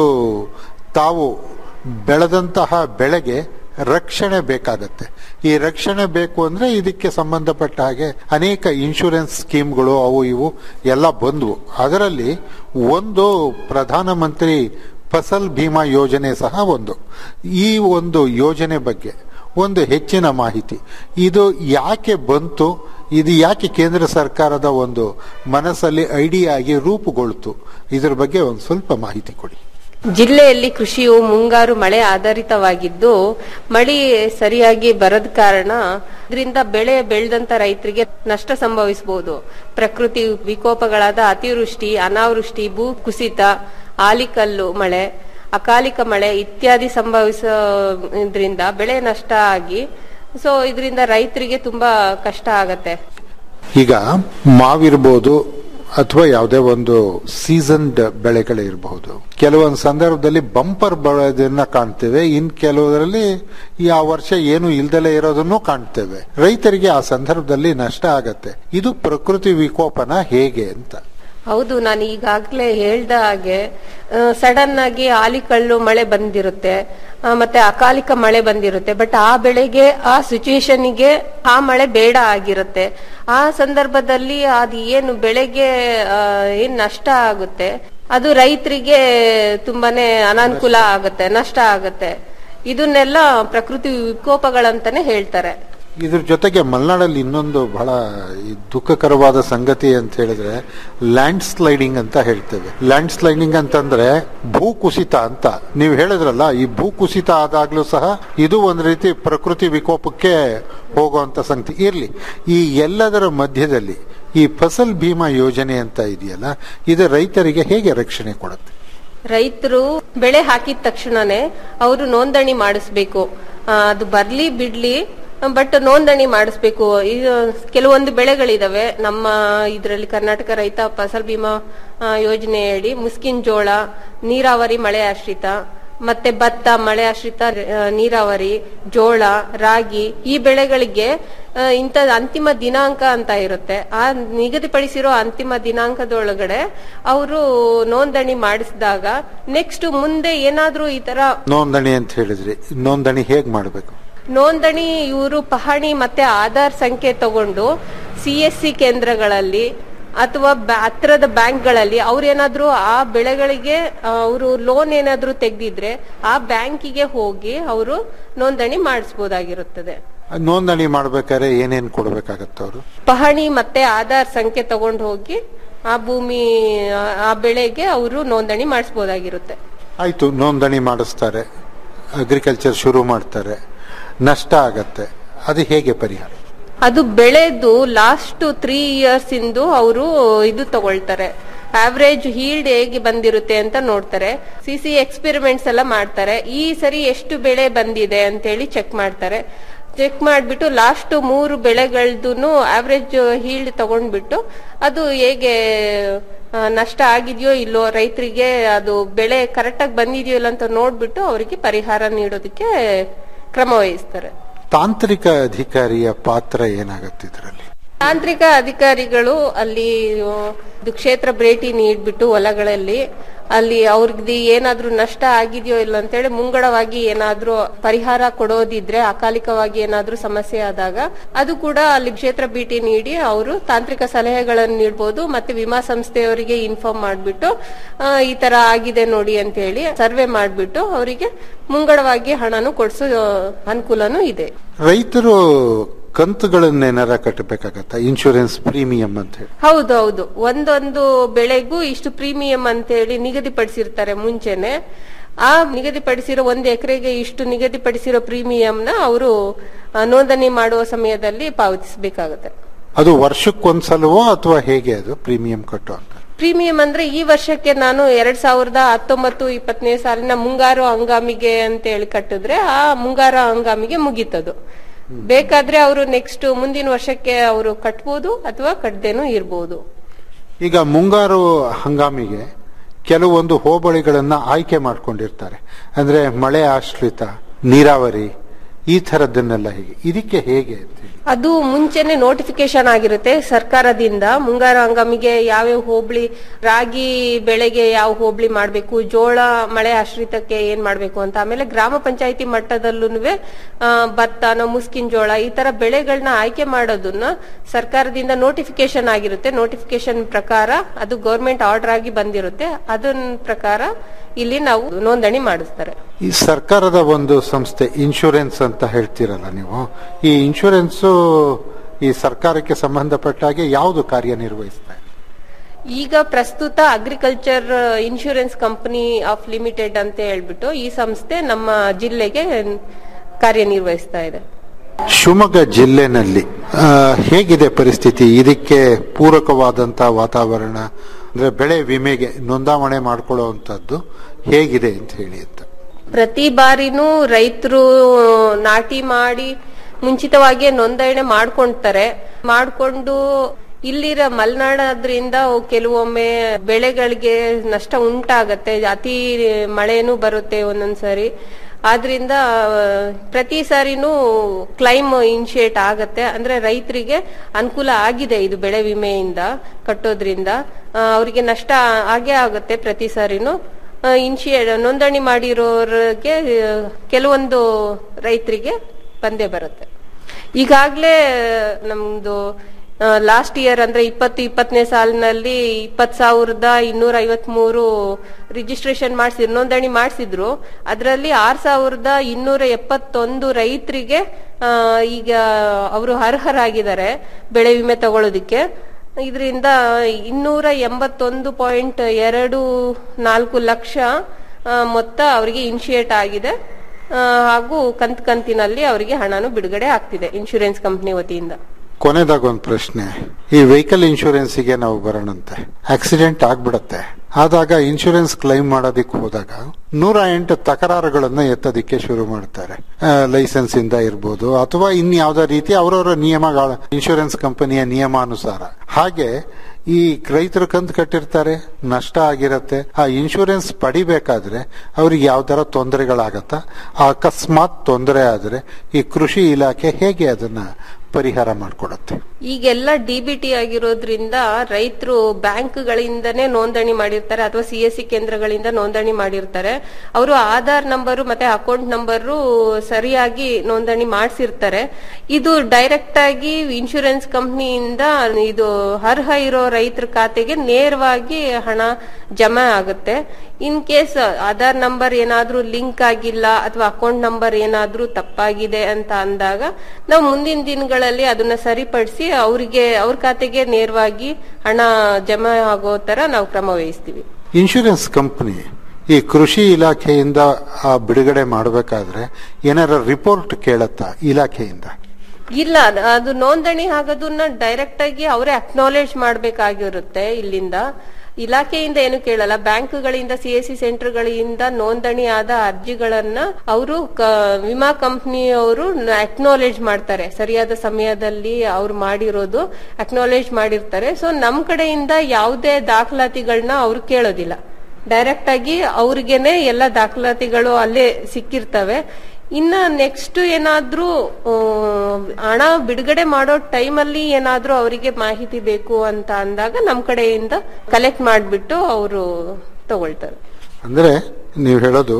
Speaker 10: ತಾವು ಬೆಳೆದಂತಹ ಬೆಳೆಗೆ ರಕ್ಷಣೆ ಬೇಕಾಗತ್ತೆ ಈ ರಕ್ಷಣೆ ಬೇಕು ಅಂದ್ರೆ ಇದಕ್ಕೆ ಸಂಬಂಧಪಟ್ಟ ಹಾಗೆ ಅನೇಕ ಇನ್ಶೂರೆನ್ಸ್ ಸ್ಕೀಮ್ಗಳು ಅವು ಇವು ಎಲ್ಲ ಬಂದವು ಅದರಲ್ಲಿ ಒಂದು ಪ್ರಧಾನಮಂತ್ರಿ ಫಸಲ್ ಭೀಮಾ ಯೋಜನೆ ಸಹ ಒಂದು ಈ ಒಂದು ಯೋಜನೆ ಬಗ್ಗೆ ಒಂದು ಹೆಚ್ಚಿನ ಮಾಹಿತಿ ಇದು ಯಾಕೆ ಬಂತು ಇದು ಯಾಕೆ ಕೇಂದ್ರ ಸರ್ಕಾರದ ಒಂದು ಮನಸ್ಸಲ್ಲಿ ಐಡಿಯಾ ಆಗಿ ರೂಪುಗೊಳ್ತು ಇದ್ರ ಬಗ್ಗೆ ಒಂದು ಸ್ವಲ್ಪ ಮಾಹಿತಿ ಕೊಡಿ
Speaker 11: ಜಿಲ್ಲೆಯಲ್ಲಿ ಕೃಷಿಯು ಮುಂಗಾರು ಮಳೆ ಆಧಾರಿತವಾಗಿದ್ದು ಮಳೆ ಸರಿಯಾಗಿ ಬರದ ಕಾರಣ ಇದರಿಂದ ಬೆಳೆ ಬೆಳೆದಂತ ರೈತರಿಗೆ ನಷ್ಟ ಸಂಭವಿಸಬಹುದು ಪ್ರಕೃತಿ ವಿಕೋಪಗಳಾದ ಅತಿವೃಷ್ಟಿ ಅನಾವೃಷ್ಟಿ ಭೂ ಕುಸಿತ ಆಲಿಕಲ್ಲು ಮಳೆ ಅಕಾಲಿಕ ಮಳೆ ಇತ್ಯಾದಿ ಸಂಭವಿಸೋದ್ರಿಂದ ಬೆಳೆ ನಷ್ಟ ಆಗಿ ಸೊ ಇದರಿಂದ ರೈತರಿಗೆ ತುಂಬಾ ಕಷ್ಟ ಆಗತ್ತೆ
Speaker 10: ಈಗ ಮಾವಿರ್ಬೋದು ಅಥವಾ ಯಾವುದೇ ಒಂದು ಸೀಸನ್ಡ್ ಬೆಳೆಗಳಿರಬಹುದು ಕೆಲವೊಂದು ಸಂದರ್ಭದಲ್ಲಿ ಬಂಪರ್ ಬೆಳೆದನ್ನ ಕಾಣ್ತೇವೆ ಇನ್ ಕೆಲವರಲ್ಲಿ ಈ ಆ ವರ್ಷ ಏನು ಇಲ್ದಲೇ ಇರೋದನ್ನು ಕಾಣ್ತೇವೆ ರೈತರಿಗೆ ಆ ಸಂದರ್ಭದಲ್ಲಿ ನಷ್ಟ ಆಗತ್ತೆ ಇದು ಪ್ರಕೃತಿ ವಿಕೋಪನ ಹೇಗೆ ಅಂತ
Speaker 11: ಹೌದು ನಾನು ಈಗಾಗಲೇ ಹೇಳ್ದ ಹಾಗೆ ಸಡನ್ ಆಗಿ ಆಲಿಕಲ್ಲು ಮಳೆ ಬಂದಿರುತ್ತೆ ಆ, ಮತ್ತೆ ಅಕಾಲಿಕ ಮಳೆ ಬಂದಿರುತ್ತೆ ಬಟ್ ಆ ಬೆಳೆಗೆ ಆ ಸಿಚುಯೇಷನ್ಗೆ ಆ ಮಳೆ ಬೇಡ ಆಗಿರುತ್ತೆ ಆ ಸಂದರ್ಭದಲ್ಲಿ ಅದು ಏನು ಬೆಳೆಗೆ ಆ, ಏನ್ ನಷ್ಟ ಆಗುತ್ತೆ ಅದು ರೈತರಿಗೆ ತುಂಬಾನೇ ಅನಾನುಕೂಲ ಆಗುತ್ತೆ ನಷ್ಟ ಆಗುತ್ತೆ ಇದನ್ನೆಲ್ಲ ಪ್ರಕೃತಿ ವಿಕೋಪಗಳಂತಾನೆ ಹೇಳ್ತಾರೆ
Speaker 10: ಇದ್ರ ಜೊತೆಗೆ ಮಲೆನಾಡಲ್ಲಿ ಇನ್ನೊಂದು ಬಹಳ ಈ ದುಃಖಕರವಾದ ಸಂಗತಿ ಅಂತ ಹೇಳಿದ್ರೆ ಲ್ಯಾಂಡ್ ಸ್ಲೈಡಿಂಗ್ ಅಂತ ಹೇಳ್ತೇವೆ ಲ್ಯಾಂಡ್ ಸ್ಲೈಡಿಂಗ್ ಅಂತಂದ್ರೆ ಭೂ ಕುಸಿತ ಅಂತ ನೀವು ಹೇಳಿದ್ರಲ್ಲ ಈ ಭೂ ಕುಸಿತ ಆದಾಗ್ಲೂ ಸಹ ಇದು ಒಂದು ರೀತಿ ಪ್ರಕೃತಿ ವಿಕೋಪಕ್ಕೆ ಹೋಗುವಂತ ಸಂಗತಿ ಇರ್ಲಿ ಈ ಎಲ್ಲದರ ಮಧ್ಯದಲ್ಲಿ ಈ ಫಸಲ್ ಭೀಮಾ ಯೋಜನೆ ಅಂತ ಇದೆಯಲ್ಲ ಇದು ರೈತರಿಗೆ ಹೇಗೆ ರಕ್ಷಣೆ ಕೊಡುತ್ತೆ
Speaker 11: ರೈತರು ಬೆಳೆ ಹಾಕಿದ ತಕ್ಷಣನೇ ಅವರು ನೋಂದಣಿ ಮಾಡಿಸ್ಬೇಕು ಆ, ಅದು ಬರ್ಲಿ ಬಿಡ್ಲಿ ಬಟ್ ನೋಂದಣಿ ಮಾಡಿಸ್ಬೇಕು ಇದು ಕೆಲವೊಂದು ಬೆಳೆಗಳಿದಾವೆ ನಮ್ಮ ಇದರಲ್ಲಿ ಕರ್ನಾಟಕ ರೈತ ಫಸಲ್ ಬಿಮಾ ಆ, ಯೋಜನೆಯಡಿ ಮುಸ್ಕಿನ್ ಜೋಳ ನೀರಾವರಿ ಮಳೆ ಆಶ್ರಿತ ಮತ್ತೆ ಭತ್ತ ಮಳೆ ಆಶ್ರಿತ ಆ, ನೀರಾವರಿ ಜೋಳ ರಾಗಿ ಈ ಬೆಳೆಗಳಿಗೆ ಆ, ಇಂಥ ಅಂತಿಮ ದಿನಾಂಕ ಅಂತ ಇರುತ್ತೆ ಆ ನಿಗದಿಪಡಿಸಿರೋ ಅಂತಿಮ ದಿನಾಂಕದೊಳಗಡೆ ಅವರು ನೋಂದಣಿ ಮಾಡಿಸಿದಾಗ ನೆಕ್ಸ್ಟ್ ಮುಂದೆ ಏನಾದ್ರೂ ಈ ತರ
Speaker 10: ನೋಂದಣಿ ಅಂತ ಹೇಳಿದ್ರಿ ನೋಂದಣಿ ಹೇಗ್ ಮಾಡಬೇಕು
Speaker 11: ನೋಂದಣಿ ಇವರು ಪಹಣಿ ಮತ್ತೆ ಆಧಾರ್ ಸಂಖ್ಯೆ ತಗೊಂಡು ಸಿ ಎಸ್ ಸಿ ಕೇಂದ್ರಗಳಲ್ಲಿ ಅಥವಾ ಬ್ಯಾ- ಹತ್ತಿರದ ಬ್ಯಾಂಕ್ಗಳಲ್ಲಿ ಅವ್ರೇನಾದ್ರೂ ಆ ಬೆಳೆಗಳಿಗೆ ಅವರು ಲೋನ್ ಏನಾದ್ರೂ ತೆಗ್ದಿದ್ರೆ ಆ ಬ್ಯಾಂಕಿಗೆ ಹೋಗಿ ಅವರು ನೋಂದಣಿ ಮಾಡಿಸಬಹುದಾಗಿರುತ್ತದೆ
Speaker 10: ನೋಂದಣಿ ಮಾಡ್ಬೇಕಾದ್ರೆ ಏನೇನ್ ಕೊಡ್ಬೇಕಾಗತ್ತೆ ಅವರು
Speaker 11: ಪಹಣಿ ಮತ್ತೆ ಆಧಾರ್ ಸಂಖ್ಯೆ ತಗೊಂಡು ಹೋಗಿ ಆ ಭೂಮಿ ಆ- ಆ ಬೆಳೆಗೆ ಅವರು ನೋಂದಣಿ ಮಾಡಿಸಬಹುದಾಗಿರುತ್ತೆ
Speaker 10: ಆಯ್ತು ನೋಂದಣಿ ಮಾಡಿಸ್ತಾರೆ ಅಗ್ರಿಕಲ್ಚರ್ ಶುರು ಮಾಡ್ತಾರೆ ನಷ್ಟ ಆಗತ್ತೆ ಅದು ಹೇಗೆ ಪರಿಹಾರ
Speaker 11: ಅದು ಬೆಳೆದು ಲಾಸ್ಟ್ ತ್ರೀ ಇಯರ್ಸ್ ಇಂದು ಅವರು ಇದು ತಗೊಳ್ತಾರೆ ಆವರೇಜ್ ಹೀಲ್ಡ್ ಹೇಗೆ ಬಂದಿರುತ್ತೆ ಅಂತ ನೋಡ್ತಾರೆ ಸಿ ಸಿ ಎಕ್ಸ್ಪೆರಿಮೆಂಟ್ಸ್ ಎಲ್ಲ ಮಾಡ್ತಾರೆ ಈ ಸರಿ ಎಷ್ಟು ಬೆಳೆ ಬಂದಿದೆ ಅಂತೇಳಿ ಚೆಕ್ ಮಾಡ್ತಾರೆ ಚೆಕ್ ಮಾಡಿಬಿಟ್ಟು ಲಾಸ್ಟ್ ಮೂರು ಬೆಳೆಗಳದ್ದು ಆವರೇಜ್ ಹೀಲ್ಡ್ ತಗೊಂಡ್ಬಿಟ್ಟು ಅದು ಹೇಗೆ ಆ, ನಷ್ಟ ಆಗಿದೆಯೋ ಇಲ್ಲೋ ರೈತರಿಗೆ ಅದು ಬೆಳೆ ಕರೆಕ್ಟಾಗಿ ಬಂದಿದೆಯೋ ಇಲ್ಲ ಅಂತ ನೋಡ್ಬಿಟ್ಟು ಅವರಿಗೆ ಪರಿಹಾರ ನೀಡೋದಕ್ಕೆ ಕ್ರಮ ವಹಿಸ್ತಾರೆ
Speaker 10: ತಾಂತ್ರಿಕ ಅಧಿಕಾರಿಯ ಪಾತ್ರ ಏನಾಗುತ್ತೆ ಇದರಲ್ಲಿ
Speaker 11: ತಾಂತ್ರಿಕ ಅಧಿಕಾರಿಗಳು ಅಲ್ಲಿ ಆ, ಇದು ಕ್ಷೇತ್ರ ಭೇಟಿ ನೀಡ್ಬಿಟ್ಟು ಹೊಲಗಳಲ್ಲಿ ಅಲ್ಲಿ ಅವ್ರಿಗೆ ಏನಾದ್ರೂ ನಷ್ಟ ಆಗಿದೆಯೋ ಇಲ್ಲ ಅಂತೇಳಿ ಮುಂಗಡವಾಗಿ ಏನಾದ್ರೂ ಪರಿಹಾರ ಕೊಡೋದಿದ್ರೆ ಅಕಾಲಿಕವಾಗಿ ಏನಾದ್ರೂ ಸಮಸ್ಯೆ ಆದಾಗ ಅದು ಕೂಡ ಅಲ್ಲಿ ಕ್ಷೇತ್ರ ಭೇಟಿ ನೀಡಿ ಅವರು ತಾಂತ್ರಿಕ ಸಲಹೆಗಳನ್ನು ನೀಡಬಹುದು ಮತ್ತೆ ವಿಮಾ ಸಂಸ್ಥೆಯವರಿಗೆ ಇನ್ಫಾರ್ಮ್ ಮಾಡ್ಬಿಟ್ಟು ಆ, ಈ ತರ ಆಗಿದೆ ನೋಡಿ ಅಂತ ಹೇಳಿ ಸರ್ವೆ ಮಾಡ್ಬಿಟ್ಟು ಅವರಿಗೆ ಮುಂಗಡವಾಗಿ ಹಣನು ಕೊಡಿಸೋ ಅನುಕೂಲನೂ ಇದೆ
Speaker 10: ರೈತರು ಕಂತುಗಳನ್ನೇನಾರ ಕಟ್ಟಬೇಕಾಗತ್ತ ಇನ್ಶೂರೆನ್ಸ್ ಪ್ರೀಮಿಯಂ ಅಂತ ಹೇಳಿ
Speaker 11: ಹೌದು ಹೌದು ಒಂದೊಂದು ಬೆಳೆಗೂ ಇಷ್ಟು ಪ್ರೀಮಿಯಂ ಅಂತೇಳಿ ನಿಗದಿಪಡಿಸಿರ್ತಾರೆ ಮುಂಚೆನೆ ಆ ನಿಗದಿಪಡಿಸಿರೋ ಒಂದು ಎಕರೆಗೆ ಇಷ್ಟು ನಿಗದಿಪಡಿಸಿರೋ ಪ್ರೀಮಿಯಂನ ಅವರು ನೋಂದಣಿ ಮಾಡುವ ಸಮಯದಲ್ಲಿ ಪಾವತಿಸಬೇಕಾಗುತ್ತೆ
Speaker 10: ಅದು ವರ್ಷಕ್ಕೊಂದ್ಸಲವೋ ಅಥವಾ ಹೇಗೆ ಅದು ಪ್ರೀಮಿಯಂ ಕಟ್ಟೋ ಅಂತ
Speaker 11: ಪ್ರೀಮಿಯಂ ಅಂದ್ರೆ ಈ ವರ್ಷಕ್ಕೆ ನಾನು ಎರಡ್ ಸಾವಿರದ ಹತ್ತೊಂಬತ್ತು ಇಪ್ಪತ್ತನೇ ಸಾಲಿನ ಮುಂಗಾರು ಹಂಗಾಮಿಗೆ ಅಂತ ಹೇಳಿ ಕಟ್ಟಿದ್ರೆ ಆ ಮುಂಗಾರು ಹಂಗಾಮಿಗೆ ಮುಗೀತದು ಬೇಕಾದ್ರೆ ಅವರು ನೆಕ್ಸ್ಟ್ ಮುಂದಿನ ವರ್ಷಕ್ಕೆ ಅವರು ಕಟ್ಬೋದು ಅಥವಾ ಕಟ್ಟದೇನೂ ಇರ್ಬೋದು
Speaker 10: ಈಗ ಮುಂಗಾರು ಹಂಗಾಮಿಗೆ ಕೆಲವೊಂದು ಹೋಬಳಿಗಳನ್ನ ಆಯ್ಕೆ ಮಾಡ್ಕೊಂಡಿರ್ತಾರೆ ಅಂದ್ರೆ ಮಳೆ ಆಶ್ರಿತ ನೀರಾವರಿ ಈ ಥರದ್ದನ್ನೆಲ್ಲ ಹೇಗೆ ಇದಕ್ಕೆ ಹೇಗೆ ಅಂತ ಹೇಳಿ
Speaker 11: ಅದು ಮುಂಚೆನೆ ನೋಟಿಫಿಕೇಶನ್ ಆಗಿರುತ್ತೆ ಸರ್ಕಾರದಿಂದ ಮುಂಗಾರು ಹಂಗಾಮಿಗೆ ಯಾವ್ಯಾವ ಹೋಬಳಿ ರಾಗಿ ಬೆಳೆಗೆ ಯಾವ ಹೋಬಳಿ ಮಾಡಬೇಕು ಜೋಳ ಮಳೆ ಆಶ್ರಿತಕ್ಕೆ ಏನ್ ಮಾಡಬೇಕು ಅಂತ ಆಮೇಲೆ ಗ್ರಾಮ ಪಂಚಾಯತಿ ಮಟ್ಟದಲ್ಲೂ ಭತ್ತನೋ ಮುಸ್ಕಿನ್ ಜೋಳ ಈ ತರ ಬೆಳೆಗಳನ್ನ ಆಯ್ಕೆ ಮಾಡೋದನ್ನ ಸರ್ಕಾರದಿಂದ ನೋಟಿಫಿಕೇಶನ್ ಆಗಿರುತ್ತೆ ನೋಟಿಫಿಕೇಶನ್ ಪ್ರಕಾರ ಅದು ಗೌರ್ಮೆಂಟ್ ಆರ್ಡರ್ ಆಗಿ ಬಂದಿರುತ್ತೆ ಅದನ್ನ ಪ್ರಕಾರ ಇಲ್ಲಿ ನಾವು ನೋಂದಣಿ ಮಾಡಿಸ್ತಾರೆ
Speaker 10: ಈ ಸರ್ಕಾರದ ಒಂದು ಸಂಸ್ಥೆ ಇನ್ಶೂರೆನ್ಸ್ ಅಂತ ಹೇಳ್ತೀರಲ್ಲ ನೀವು ಈ ಇನ್ಶೂರೆನ್ಸ್ ಈ ಸರ್ಕಾರಕ್ಕೆ ಸಂಬಂಧಪಟ್ಟ ಹಾಗೆ ಯಾವುದು ಕಾರ್ಯನಿರ್ವಹಿಸ್ತಾ ಇದೆ
Speaker 11: ಈಗ ಪ್ರಸ್ತುತ agriculture insurance company of limited ಅಂತ ಹೇಳ್ಬಿಟ್ಟು ಈ ಸಂಸ್ಥೆ ನಮ್ಮ ಜಿಲ್ಲೆಗೆ ಕಾರ್ಯನಿರ್ವಹಿಸ್ತಾ ಇದೆ
Speaker 10: ಶಿವಮೊಗ್ಗ ಜಿಲ್ಲೆನಲ್ಲಿ ಆ, ಹೇಗಿದೆ ಪರಿಸ್ಥಿತಿ ಇದಕ್ಕೆ ಪೂರಕವಾದಂತ ವಾತಾವರಣ ಅಂದ್ರೆ ಬೆಳೆ ವಿಮೆಗೆ ನೋಂದಾವಣೆ ಮಾಡ್ಕೊಳ್ಳುವಂತದ್ದು ಹೇಗಿದೆ ಅಂತ ಹೇಳಿ ಅಂತ
Speaker 11: ಪ್ರತಿ ಬಾರಿನೂ ರೈತರು ನಾಟಿ ಮಾಡಿ ಮುಂಚಿತವಾಗಿಯೇ ನೋಂದಣಿ ಮಾಡ್ಕೊಂತಾರೆ ಮಾಡ್ಕೊಂಡು ಇಲ್ಲಿರ ಮಲೆನಾಡಾದ್ರಿಂದ ಕೆಲವೊಮ್ಮೆ ಬೆಳೆಗಳಿಗೆ ನಷ್ಟ ಉಂಟಾಗತ್ತೆ ಅತಿ ಮಳೆನೂ ಬರುತ್ತೆ ಒಂದೊಂದ್ಸರಿ ಆದ್ರಿಂದ ಆ, ಪ್ರತಿ ಸಾರಿನೂ ಕ್ಲೈಮ್ ಇನಿಶಿಯೇಟ್ ಆಗತ್ತೆ ಅಂದ್ರೆ ರೈತರಿಗೆ ಅನುಕೂಲ ಆಗಿದೆ ಇದು ಬೆಳೆ ವಿಮೆಯಿಂದ ಕಟ್ಟೋದ್ರಿಂದ ಆ, ಅವರಿಗೆ ನಷ್ಟ ಆಗೇ ಆಗುತ್ತೆ ಪ್ರತಿ ಸಾರಿನೂ ಇನ್ಶಿಯೇ ನೋಂದಣಿ ಮಾಡಿರೋರಿಗೆ ಆ, ಕೆಲವೊಂದು ರೈತರಿಗೆ ಬಂದೇ ಬರುತ್ತೆ ಈಗಾಗ್ಲೇ ನಮ್ದು ಲಾಸ್ಟ್ ಇಯರ್ ಅಂದ್ರೆ ಇಪ್ಪತ್ತು ಇಪ್ಪತ್ತನೇ ಸಾಲಿನಲ್ಲಿ ಇಪ್ಪತ್ ಸಾವಿರದ ಇನ್ನೂರ ಐವತ್ ಮೂರು ರಿಜಿಸ್ಟ್ರೇಷನ್ ಮಾಡಿಸಿ ನೋಂದಣಿ ಮಾಡಿಸಿದ್ರು ಅದರಲ್ಲಿ ಆರ್ ಸಾವಿರದ ಇನ್ನೂರ ಎಪ್ಪತ್ತೊಂದು ರೈತರಿಗೆ ಆ, ಈಗ ಅವರು ಅರ್ಹರಾಗಿದ್ದಾರೆ ಬೆಳೆ ವಿಮೆ ತಗೊಳ್ಳೋದಿಕ್ಕೆ ಇದರಿಂದ ಇನ್ನೂರ ಎಂಬತ್ತೊಂದು ಪಾಯಿಂಟ್ ಎರಡು ನಾಲ್ಕು ಲಕ್ಷ ಆ, ಮೊತ್ತ ಅವರಿಗೆ ಇನಿಶಿಯೇಟ್ ಆಗಿದೆ ಆ, ಹಾಗೂ ಕಂತ್ ಕಂತಿನಲ್ಲಿ ಅವರಿಗೆ ಹಣನು ಬಿಡುಗಡೆ ಆಗ್ತಿದೆ ಇನ್ಶೂರೆನ್ಸ್ ಕಂಪನಿ ವತಿಯಿಂದ
Speaker 10: ಕೊನೆದಾಗ ಒಂದು ಪ್ರಶ್ನೆ ಈ ವೆಹಿಕಲ್ ಇನ್ಶೂರೆನ್ಸ್ಗೆ ನಾವು ಬರೋಣಂತೆ ಆಕ್ಸಿಡೆಂಟ್ ಆಗ್ಬಿಡತ್ತೆ ಆದಾಗ ಇನ್ಶೂರೆನ್ಸ್ ಕ್ಲೈಮ್ ಮಾಡೋದಿಕ್ ಹೋದಾಗ ನೂರ ಎಂಟು ತಕರಾರುಗಳನ್ನ ಎತ್ತೋದಿಕ್ಕೆ ಶುರು ಮಾಡ್ತಾರೆ ಲೈಸೆನ್ಸ್ ಇಂದ ಇರ್ಬೋದು ಅಥವಾ ಇನ್ಯಾವುದೋ ರೀತಿ ಅವರವರ ನಿಯಮಗಳ ಇನ್ಶೂರೆನ್ಸ್ ಕಂಪನಿಯ ನಿಯಮಾನುಸಾರ ಹಾಗೆ ಈ ರೈತರು ಕಂತು ಕಟ್ಟಿರ್ತಾರೆ ನಷ್ಟ ಆಗಿರತ್ತೆ ಆ ಇನ್ಶೂರೆನ್ಸ್ ಪಡಿಬೇಕಾದ್ರೆ ಅವ್ರಿಗೆ ಯಾವ ತರ ತೊಂದರೆಗಳಾಗತ್ತಾ ಆ ಅಕಸ್ಮಾತ್ ತೊಂದರೆ ಆದ್ರೆ ಈ ಕೃಷಿ ಇಲಾಖೆ ಹೇಗೆ ಅದನ್ನ ಪರಿಹಾರ ಮಾಡಿಕೊಡತ್ತೆ
Speaker 11: ಈಗೆಲ್ಲ ಡಿಬಿಟಿ ಆಗಿರೋದ್ರಿಂದ ರೈತರು ಬ್ಯಾಂಕ್ಗಳಿಂದನೇ ನೋಂದಣಿ ಮಾಡಿರ್ತಾರೆ ಅಥವಾ ಸಿ ಎಸ್ ಸಿ ಕೇಂದ್ರಗಳಿಂದ ನೋಂದಣಿ ಮಾಡಿರ್ತಾರೆ ಅವರು ಆಧಾರ್ ನಂಬರು ಮತ್ತೆ ಅಕೌಂಟ್ ನಂಬರು ಸರಿಯಾಗಿ ನೋಂದಣಿ ಮಾಡಿಸಿರ್ತಾರೆ ಇದು ಡೈರೆಕ್ಟ್ ಆಗಿ ಇನ್ಶೂರೆನ್ಸ್ ಕಂಪ್ನಿಯಿಂದ ಇದು ಅರ್ಹ ಇರೋ ರೈತರ ಖಾತೆಗೆ ನೇರವಾಗಿ ಹಣ ಜಮಾ ಆಗುತ್ತೆ ಇನ್ ಕೇಸ್ ಆಧಾರ್ ನಂಬರ್ ಏನಾದ್ರೂ ಲಿಂಕ್ ಆಗಿಲ್ಲ ಅಥವಾ ಅಕೌಂಟ್ ನಂಬರ್ ಏನಾದ್ರೂ ತಪ್ಪಾಗಿದೆ ಅಂತ ಅಂದಾಗ ನಾವು ಮುಂದಿನ ದಿನಗಳಲ್ಲಿ ಅದನ್ನ ಸರಿಪಡಿಸಿ ಅವರಿಗೆ ಅವ್ರ ಖಾತೆಗೆ ನೇರವಾಗಿ ಹಣ ಜಮಾ ಆಗೋ ತರ ನಾವು ಕ್ರಮ ವಹಿಸ್ತೀವಿ
Speaker 10: ಇನ್ಶೂರೆನ್ಸ್ ಕಂಪನಿ ಈ ಕೃಷಿ ಇಲಾಖೆಯಿಂದ ಆ ಬಿಡುಗಡೆ ಮಾಡಬೇಕಾದ್ರೆ ಏನಾರ ರಿಪೋರ್ಟ್ ಕೇಳತ್ತಾ ಇಲಾಖೆಯಿಂದ
Speaker 11: ಇಲ್ಲ ಅದ್- ಅದು ನೋಂದಣಿ ಆಗೋದನ್ನ ಡೈರೆಕ್ಟ್ ಆಗಿ ಅವರೇ ಅಕ್ನಾಲೇಜ್ ಮಾಡ್ಬೇಕಾಗಿರುತ್ತೆ ಇಲ್ಲಿಂದ ಇಲಾಖೆಯಿಂದ ಏನು ಕೇಳಲ್ಲ ಬ್ಯಾಂಕ್ಗಳಿಂದ ಸಿ ಎಸ್ ಸಿ ಸೆಂಟರ್ಗಳಿಂದ ನೋಂದಣಿ ಆದ ಅರ್ಜಿಗಳನ್ನ ಅವರು ವಿಮಾ ಕಂಪ್ನಿಯವರು ಅಕ್ನಾಲೇಜ್ ಮಾಡ್ತಾರೆ ಸರಿಯಾದ ಸಮಯದಲ್ಲಿ ಅವ್ರು ಮಾಡಿರೋದು ಅಕ್ನಾಲೇಜ್ ಮಾಡಿರ್ತಾರೆ ಸೊ ನಮ್ ಕಡೆಯಿಂದ ಯಾವುದೇ ದಾಖಲಾತಿಗಳನ್ನ ಅವ್ರು ಕೇಳೋದಿಲ್ಲ ಡೈರೆಕ್ಟ್ ಆಗಿ ಅವ್ರಿಗೇನೆ ಎಲ್ಲ ದಾಖಲಾತಿಗಳು ಅಲ್ಲೇ ಸಿಕ್ಕಿರ್ತವೆ ಇನ್ನ ನೆಕ್ಸ್ಟ್ ಏನಾದ್ರೂ ಆ, ಹಣ ಬಿಡುಗಡೆ ಮಾಡೋ ಟೈಮಲ್ಲಿ ಏನಾದ್ರೂ ಅವರಿಗೆ ಮಾಹಿತಿ ಬೇಕು ಅಂತ ಅಂದಾಗ ನಮ್ ಕಡೆಯಿಂದ ಕಲೆಕ್ಟ್ ಮಾಡ್ಬಿಟ್ಟು ಅವರು ತಗೊಳ್ತಾರೆ
Speaker 10: ಅಂದ್ರೆ ನೀವು ಹೇಳೋದು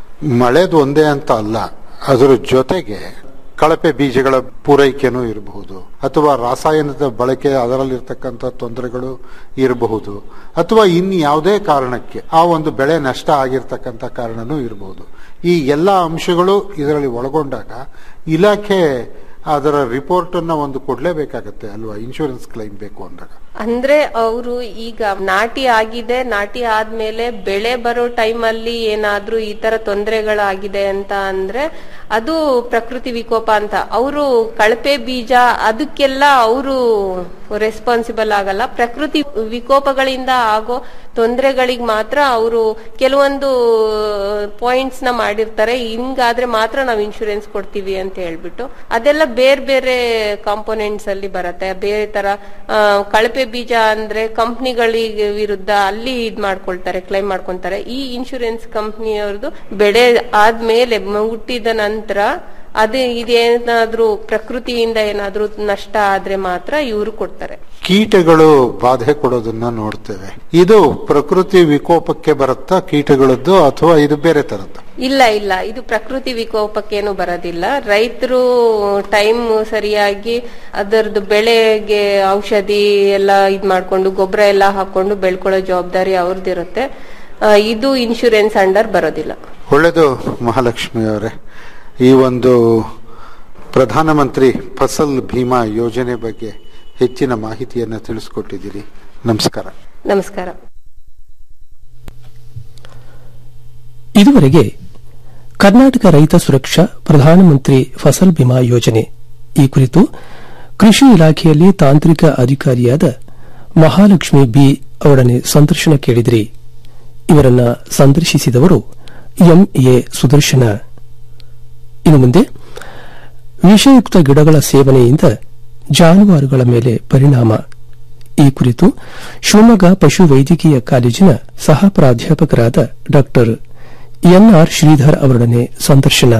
Speaker 10: ಮಳೆದು ಒಂದೇ ಅಂತ ಅಲ್ಲ ಅದರ ಜೊತೆಗೆ ಕಳಪೆ ಬೀಜಗಳ ಪೂರೈಕೆನೂ ಇರಬಹುದು ಅಥವಾ ರಾಸಾಯನಿಕ ಬಳಕೆ ಅದರಲ್ಲಿರ್ತಕ್ಕಂಥ ತೊಂದರೆಗಳು ಇರಬಹುದು ಅಥವಾ ಇನ್ನು ಯಾವುದೇ ಕಾರಣಕ್ಕೆ ಆ ಒಂದು ಬೆಳೆ ನಷ್ಟ ಆಗಿರ್ತಕ್ಕಂಥ ಕಾರಣನೂ ಇರಬಹುದು ಈ ಎಲ್ಲ ಅಂಶಗಳು ಇದರಲ್ಲಿ ಒಳಗೊಂಡಾಗ ಇಲಾಖೆ ಅದರ ರಿಪೋರ್ಟ್ ಅನ್ನ ಒಂದು ಕೊಡ್ಲೇಬೇಕಾಗತ್ತೆ ಅಲ್ವಾ ಇನ್ಶೂರೆನ್ಸ್ ಕ್ಲೈಮ್ ಬೇಕು ಅಂದಾಗ
Speaker 11: ಅಂದ್ರೆ ಅವರು ಈಗ ನಾಟಿ ಆಗಿದೆ ನಾಟಿ ಆದ್ಮೇಲೆ ಬೆಳೆ ಬರೋ ಟೈಮಲ್ಲಿ ಏನಾದ್ರೂ ಈ ತರ ತೊಂದರೆಗಳಾಗಿದೆ ಅಂತ ಅಂದ್ರೆ ಅದು ಪ್ರಕೃತಿ ವಿಕೋಪ ಅಂತ ಅವರು ಕಳಪೆ ಬೀಜ ಅದಕ್ಕೆಲ್ಲ ಅವರು ರೆಸ್ಪಾನ್ಸಿಬಲ್ ಆಗಲ್ಲ ಪ್ರಕೃತಿ ವಿಕೋಪಗಳಿಂದ ಆಗೋ ತೊಂದರೆಗಳಿಗೆ ಮಾತ್ರ ಅವರು ಕೆಲವೊಂದು ಪಾಯಿಂಟ್ಸ್ ನ ಮಾಡಿರ್ತಾರೆ ಹಿಂಗಾದ್ರೆ ಮಾತ್ರ ನಾವು ಇನ್ಶೂರೆನ್ಸ್ ಕೊಡ್ತೀವಿ ಅಂತ ಹೇಳ್ಬಿಟ್ಟು ಅದೆಲ್ಲ ಬೇರೆ ಬೇರೆ ಕಾಂಪೋನೆಂಟ್ಸ್ ಅಲ್ಲಿ ಬರುತ್ತೆ ಬೇರೆ ತರ ಆ, ಕಳಪೆ ಬೀಜ ಅಂದ್ರೆ ಕಂಪ್ನಿಗಳಿಗೆ ವಿರುದ್ಧ ಅಲ್ಲಿ ಇದ್ ಮಾಡ್ಕೊಳ್ತಾರೆ ಕ್ಲೈಮ್ ಮಾಡ್ಕೊಂತಾರೆ ಈ ಇನ್ಶೂರೆನ್ಸ್ ಕಂಪ್ನಿಯವ್ರದ್ದು ಬೆಳೆ ಆದ್ಮೇಲೆ ಮ- ಹುಟ್ಟಿದ ನಂತರ ಅದೇ ಇದೇನಾದ್ರೂ ಪ್ರಕೃತಿಯಿಂದ ಏನಾದ್ರೂ ನಷ್ಟ ಆದ್ರೆ ಮಾತ್ರ ಇವರು ಕೊಡ್ತಾರೆ
Speaker 10: ಕೀಟಗಳು ಬಾಧೆ ಕೊಡೋದನ್ನ ನೋಡ್ತೇವೆ ಇದು ಪ್ರಕೃತಿ ವಿಕೋಪಕ್ಕೆ ಬರುತ್ತಾ ಕೀಟಗಳದ್ದು ಅಥವಾ ಇದು ಬೇರೆ ತರದ್ದು
Speaker 11: ಇಲ್ಲ ಇಲ್ಲ ಇದು ಪ್ರಕೃತಿ ವಿಕೋಪಕ್ಕೇನು ಬರೋದಿಲ್ಲ ರೈತರು ಟೈಮ್ ಸರಿಯಾಗಿ ಅದರದ್ದು ಬೆಳೆಗೆ ಔಷಧಿ ಎಲ್ಲ ಇದ್ ಮಾಡ್ಕೊಂಡು ಗೊಬ್ಬರ ಎಲ್ಲ ಹಾಕೊಂಡು ಬೆಳ್ಕೊಳ್ಳೋ ಜವಾಬ್ದಾರಿ ಅವ್ರದ್ದಿರುತ್ತೆ ಆ, ಇದು ಇನ್ಶೂರೆನ್ಸ್ ಅಂಡರ್ ಬರೋದಿಲ್ಲ
Speaker 10: ಒಳ್ಳೆಯದು ಮಹಾಲಕ್ಷ್ಮಿ ಅವರೇ ಈ ಒಂದು ಪ್ರಧಾನಮಂತ್ರಿ ಫಸಲ್ ಭೀಮಾ ಯೋಜನೆ ಬಗ್ಗೆ ಹೆಚ್ಚಿನ ಮಾಹಿತಿಯನ್ನು ತಿಳಿಸ್ಕೊಟ್ಟಿದ್ದೀರಿ ನಮಸ್ಕಾರ
Speaker 11: ನಮಸ್ಕಾರ
Speaker 1: ಇದುವರೆಗೆ ಕರ್ನಾಟಕ ರೈತ ಸುರಕ್ಷಾ ಪ್ರಧಾನಮಂತ್ರಿ ಫಸಲ್ ಬಿಮಾ ಯೋಜನೆ ಈ ಕುರಿತು ಕೃಷಿ ಇಲಾಖೆಯಲ್ಲಿ ತಾಂತ್ರಿಕ ಅಧಿಕಾರಿಯಾದ ಮಹಾಲಕ್ಷ್ಮಿ ಬಿ ಅವರೊಡನೆ ಸಂದರ್ಶನ ಕೇಳಿದ್ರಿ ಇವರನ್ನ ಸಂದರ್ಶಿಸಿದವರು ಎಂಎ ಸುದರ್ಶನ ಇನ್ನು ಮುಂದೆ ವಿಷಯುಕ್ತ ಗಿಡಗಳ ಸೇವನೆಯಿಂದ ಜಾನುವಾರುಗಳ ಮೇಲೆ ಪರಿಣಾಮ ಈ ಕುರಿತು ಶಿವಮೊಗ್ಗ ಪಶು ವೈದ್ಯಕೀಯ ಕಾಲೇಜಿನ ಸಹ ಪ್ರಾಧ್ಯಾಪಕರಾದ ಡಾ ಎನ್ಆರ್ ಶ್ರೀಧರ್ ಅವರೊಡನೆ ಸಂದರ್ಶನ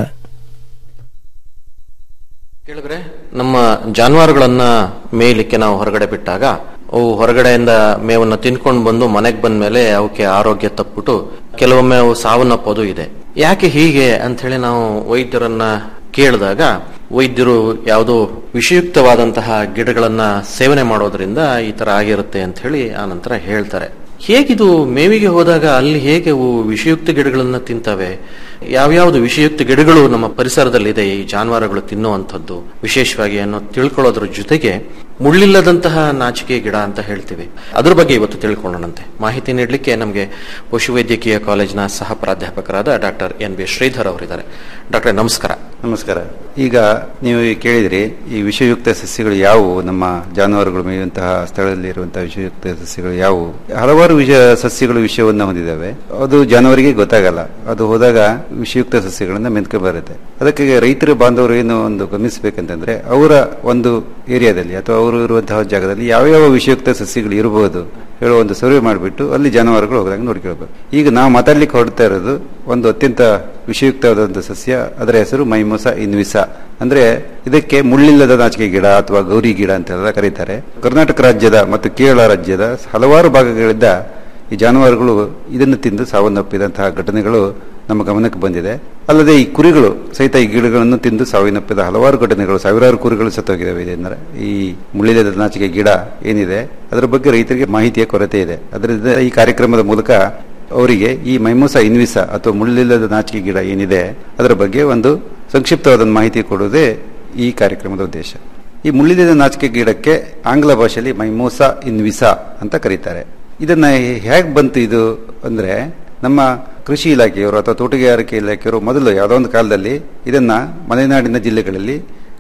Speaker 12: ಕೇಳಿದ್ರೆ ನಮ್ಮ ಜಾನುವಾರುಗಳನ್ನ ಮೇಯಲಿಕ್ಕೆ ನಾವು ಹೊರಗಡೆ ಬಿಟ್ಟಾಗ ಅವು ಹೊರಗಡೆಯಿಂದ ಮೇವನ್ನ ತಿನ್ಕೊಂಡು ಬಂದು ಮನೆಗೆ ಬಂದ ಮೇಲೆ ಅವಕ್ಕೆ ಆರೋಗ್ಯ ತಪ್ಪಿಬಿಟ್ಟು ಕೆಲವೊಮ್ಮೆ ಅವು ಸಾವನ್ನಪ್ಪೋದು ಇದೆ ಯಾಕೆ ಹೀಗೆ ಅಂತ ಹೇಳಿ ನಾವು ವೈದ್ಯರನ್ನ ಕೇಳಿದಾಗ ವೈದ್ಯರು ಯಾವುದೋ ವಿಷಯುಕ್ತವಾದಂತಹ ಗಿಡಗಳನ್ನ ಸೇವನೆ ಮಾಡೋದ್ರಿಂದ ಈ ತರ ಆಗಿರುತ್ತೆ ಅಂತ ಹೇಳಿ ಆ ನಂತರ ಹೇಳ್ತಾರೆ ಹೇಗಿದು ಮೇವಿಗೆ ಹೋದಾಗ ಅಲ್ಲಿ ಹೇಗೆ ಅವು ವಿಷಯುಕ್ತ ಗಿಡಗಳನ್ನ ತಿಂತವೆ ಯಾವ್ಯಾವ್ದು ವಿಷಯುಕ್ತ ಗಿಡಗಳು ನಮ್ಮ ಪರಿಸರದಲ್ಲಿದೆ ಈ ಜಾನುವಾರುಗಳು ತಿನ್ನುವಂಥದ್ದು ವಿಶೇಷವಾಗಿ ಅನ್ನೋ ತಿಳ್ಕೊಳ್ಳೋದ್ರ ಜೊತೆಗೆ ಮುಳ್ಳಿಲ್ಲದಂತಹ ನಾಚಿಕೆ ಗಿಡ ಅಂತ ಹೇಳ್ತೀವಿ ಅದ್ರ ಬಗ್ಗೆ ಇವತ್ತು ತಿಳ್ಕೊಳ್ಳೋಣಂತೆ ಮಾಹಿತಿ ನೀಡಲಿಕ್ಕೆ ನಮಗೆ ಪಶುವೈದ್ಯಕೀಯ ಕಾಲೇಜಿನ ಸಹ ಪ್ರಾಧ್ಯಾಪಕರಾದ ಡಾಕ್ಟರ್ ಎನ್ ಬಿ ಶ್ರೀಧರ್ ಅವರಿದ್ದಾರೆ ಡಾಕ್ಟರ್ ನಮಸ್ಕಾರ
Speaker 13: ನಮಸ್ಕಾರ ಈಗ ನೀವು ಕೇಳಿದ್ರಿ ಈ ವಿಷಯುಕ್ತ ಸಸ್ಯಗಳು ಯಾವುವು ನಮ್ಮ ಜಾನುವಾರುಗಳು ಮೇಯುವಂತಹ ಸ್ಥಳದಲ್ಲಿ ಇರುವಂತಹ ವಿಷಯುಕ್ತ ಸಸ್ಯಗಳು ಯಾವುವು ಹಲವಾರು ವಿಷ ಸಸ್ಯಗಳು ವಿಷಯವನ್ನ ಹೊಂದಿದ್ದಾವೆ ಅದು ಜಾನುವಾರಿಗೆ ಗೊತ್ತಾಗಲ್ಲ ಅದು ಹೋದಾಗ ವಿಷಯುಕ್ತ ಸಸ್ಯಗಳನ್ನ ಮೆಂತ್ಕೊ ಬರುತ್ತೆ ಅದಕ್ಕೆ ರೈತರ ಬಾಂಧವರು ಏನು ಒಂದು ಗಮನಿಸಬೇಕಂತಂದ್ರೆ ಅವರ ಒಂದು ಏರಿಯಾದಲ್ಲಿ ಅಥವಾ ಅವರು ಇರುವಂತಹ ಜಾಗದಲ್ಲಿ ಯಾವ್ಯಾವ ವಿಷಯುಕ್ತ ಸಸ್ಯಗಳು ಇರಬಹುದು ಹೇಳೋ ಒಂದು ಸರ್ವೆ ಮಾಡಿಬಿಟ್ಟು ಅಲ್ಲಿ ಜಾನುವಾರುಗಳು ಹೋದಾಗ ನೋಡ್ಕೊಳ್ಬೇಕು ಈಗ ನಾವು ಮಾತಾಡ್ಲಿಕ್ಕೆ ಹೊರಡ್ತಾ ಇರೋದು ಒಂದು ಅತ್ಯಂತ ವಿಷಯುಕ್ತವಾದಂಥ ಸಸ್ಯ ಅದರ ಹೆಸರು ಮೈಮೋಸ ಇನ್ವಿಸ ಅಂದ್ರೆ ಇದಕ್ಕೆ ಮುಳ್ಳಿಲ್ಲದ ನಾಚಿಕೆ ಗಿಡ ಅಥವಾ ಗೌರಿ ಗಿಡ ಅಂತೆಲ್ಲ ಕರೀತಾರೆ ಕರ್ನಾಟಕ ರಾಜ್ಯದ ಮತ್ತು ಕೇರಳ ರಾಜ್ಯದ ಹಲವಾರು ಭಾಗಗಳಿಂದ ಈ ಜಾನುವಾರುಗಳು ಇದನ್ನು ತಿಂದು ಸಾವನ್ನಪ್ಪಿದಂತಹ ಘಟನೆಗಳು ನಮ್ಮ ಗಮನಕ್ಕೆ ಬಂದಿದೆ ಅಲ್ಲದೆ ಈ ಕುರಿಗಳು ಸಹಿತ ಈ ಗಿಡಗಳನ್ನು ತಿಂದು ಸಾವಿನಪ್ಪಿದ ಹಲವಾರು ಘಟನೆಗಳು ಸಾವಿರಾರು ಕುರಿಗಳು ಸತ್ತೋಗಿದ್ದಾವೆ ಇದರಿಂದ ಈ ಮುಳ್ಳಿಲ್ಲದ ನಾಚಿಕೆ ಗಿಡ ಏನಿದೆ ಅದರ ಬಗ್ಗೆ ರೈತರಿಗೆ ಮಾಹಿತಿಯ ಕೊರತೆ ಇದೆ ಅದರಿಂದ ಈ ಕಾರ್ಯಕ್ರಮದ ಮೂಲಕ ಅವರಿಗೆ ಈ ಮೈಮೋಸ ಇನ್ವಿಸ ಅಥವಾ ಮುಳ್ಳಿಲ್ಲದ ನಾಚಿಕೆ ಗಿಡ ಏನಿದೆ ಅದರ ಬಗ್ಗೆ ಒಂದು ಸಂಕ್ಷಿಪ್ತವಾದ ಮಾಹಿತಿ ಕೊಡುವುದೇ ಈ ಕಾರ್ಯಕ್ರಮದ ಉದ್ದೇಶ ಈ ಮುಳ್ಳಿಲ್ಲದ ನಾಚಿಕೆ ಗಿಡಕ್ಕೆ ಆಂಗ್ಲ ಭಾಷೆಯಲ್ಲಿ ಮೈಮೋಸ ಇನ್ವಿಸ ಅಂತ ಕರೀತಾರೆ ಇದನ್ನ ಹೇಗೆ ಬಂತು ಇದು ಅಂದ್ರೆ ನಮ್ಮ ಕೃಷಿ ಇಲಾಖೆಯವರು ಅಥವಾ ತೋಟಗಾರಿಕೆ ಇಲಾಖೆಯವರು ಮೊದಲು ಯಾವುದೋ ಒಂದು ಕಾಲದಲ್ಲಿ ಇದನ್ನ ಮಲೆನಾಡಿನ ಜಿಲ್ಲೆಗಳಲ್ಲಿ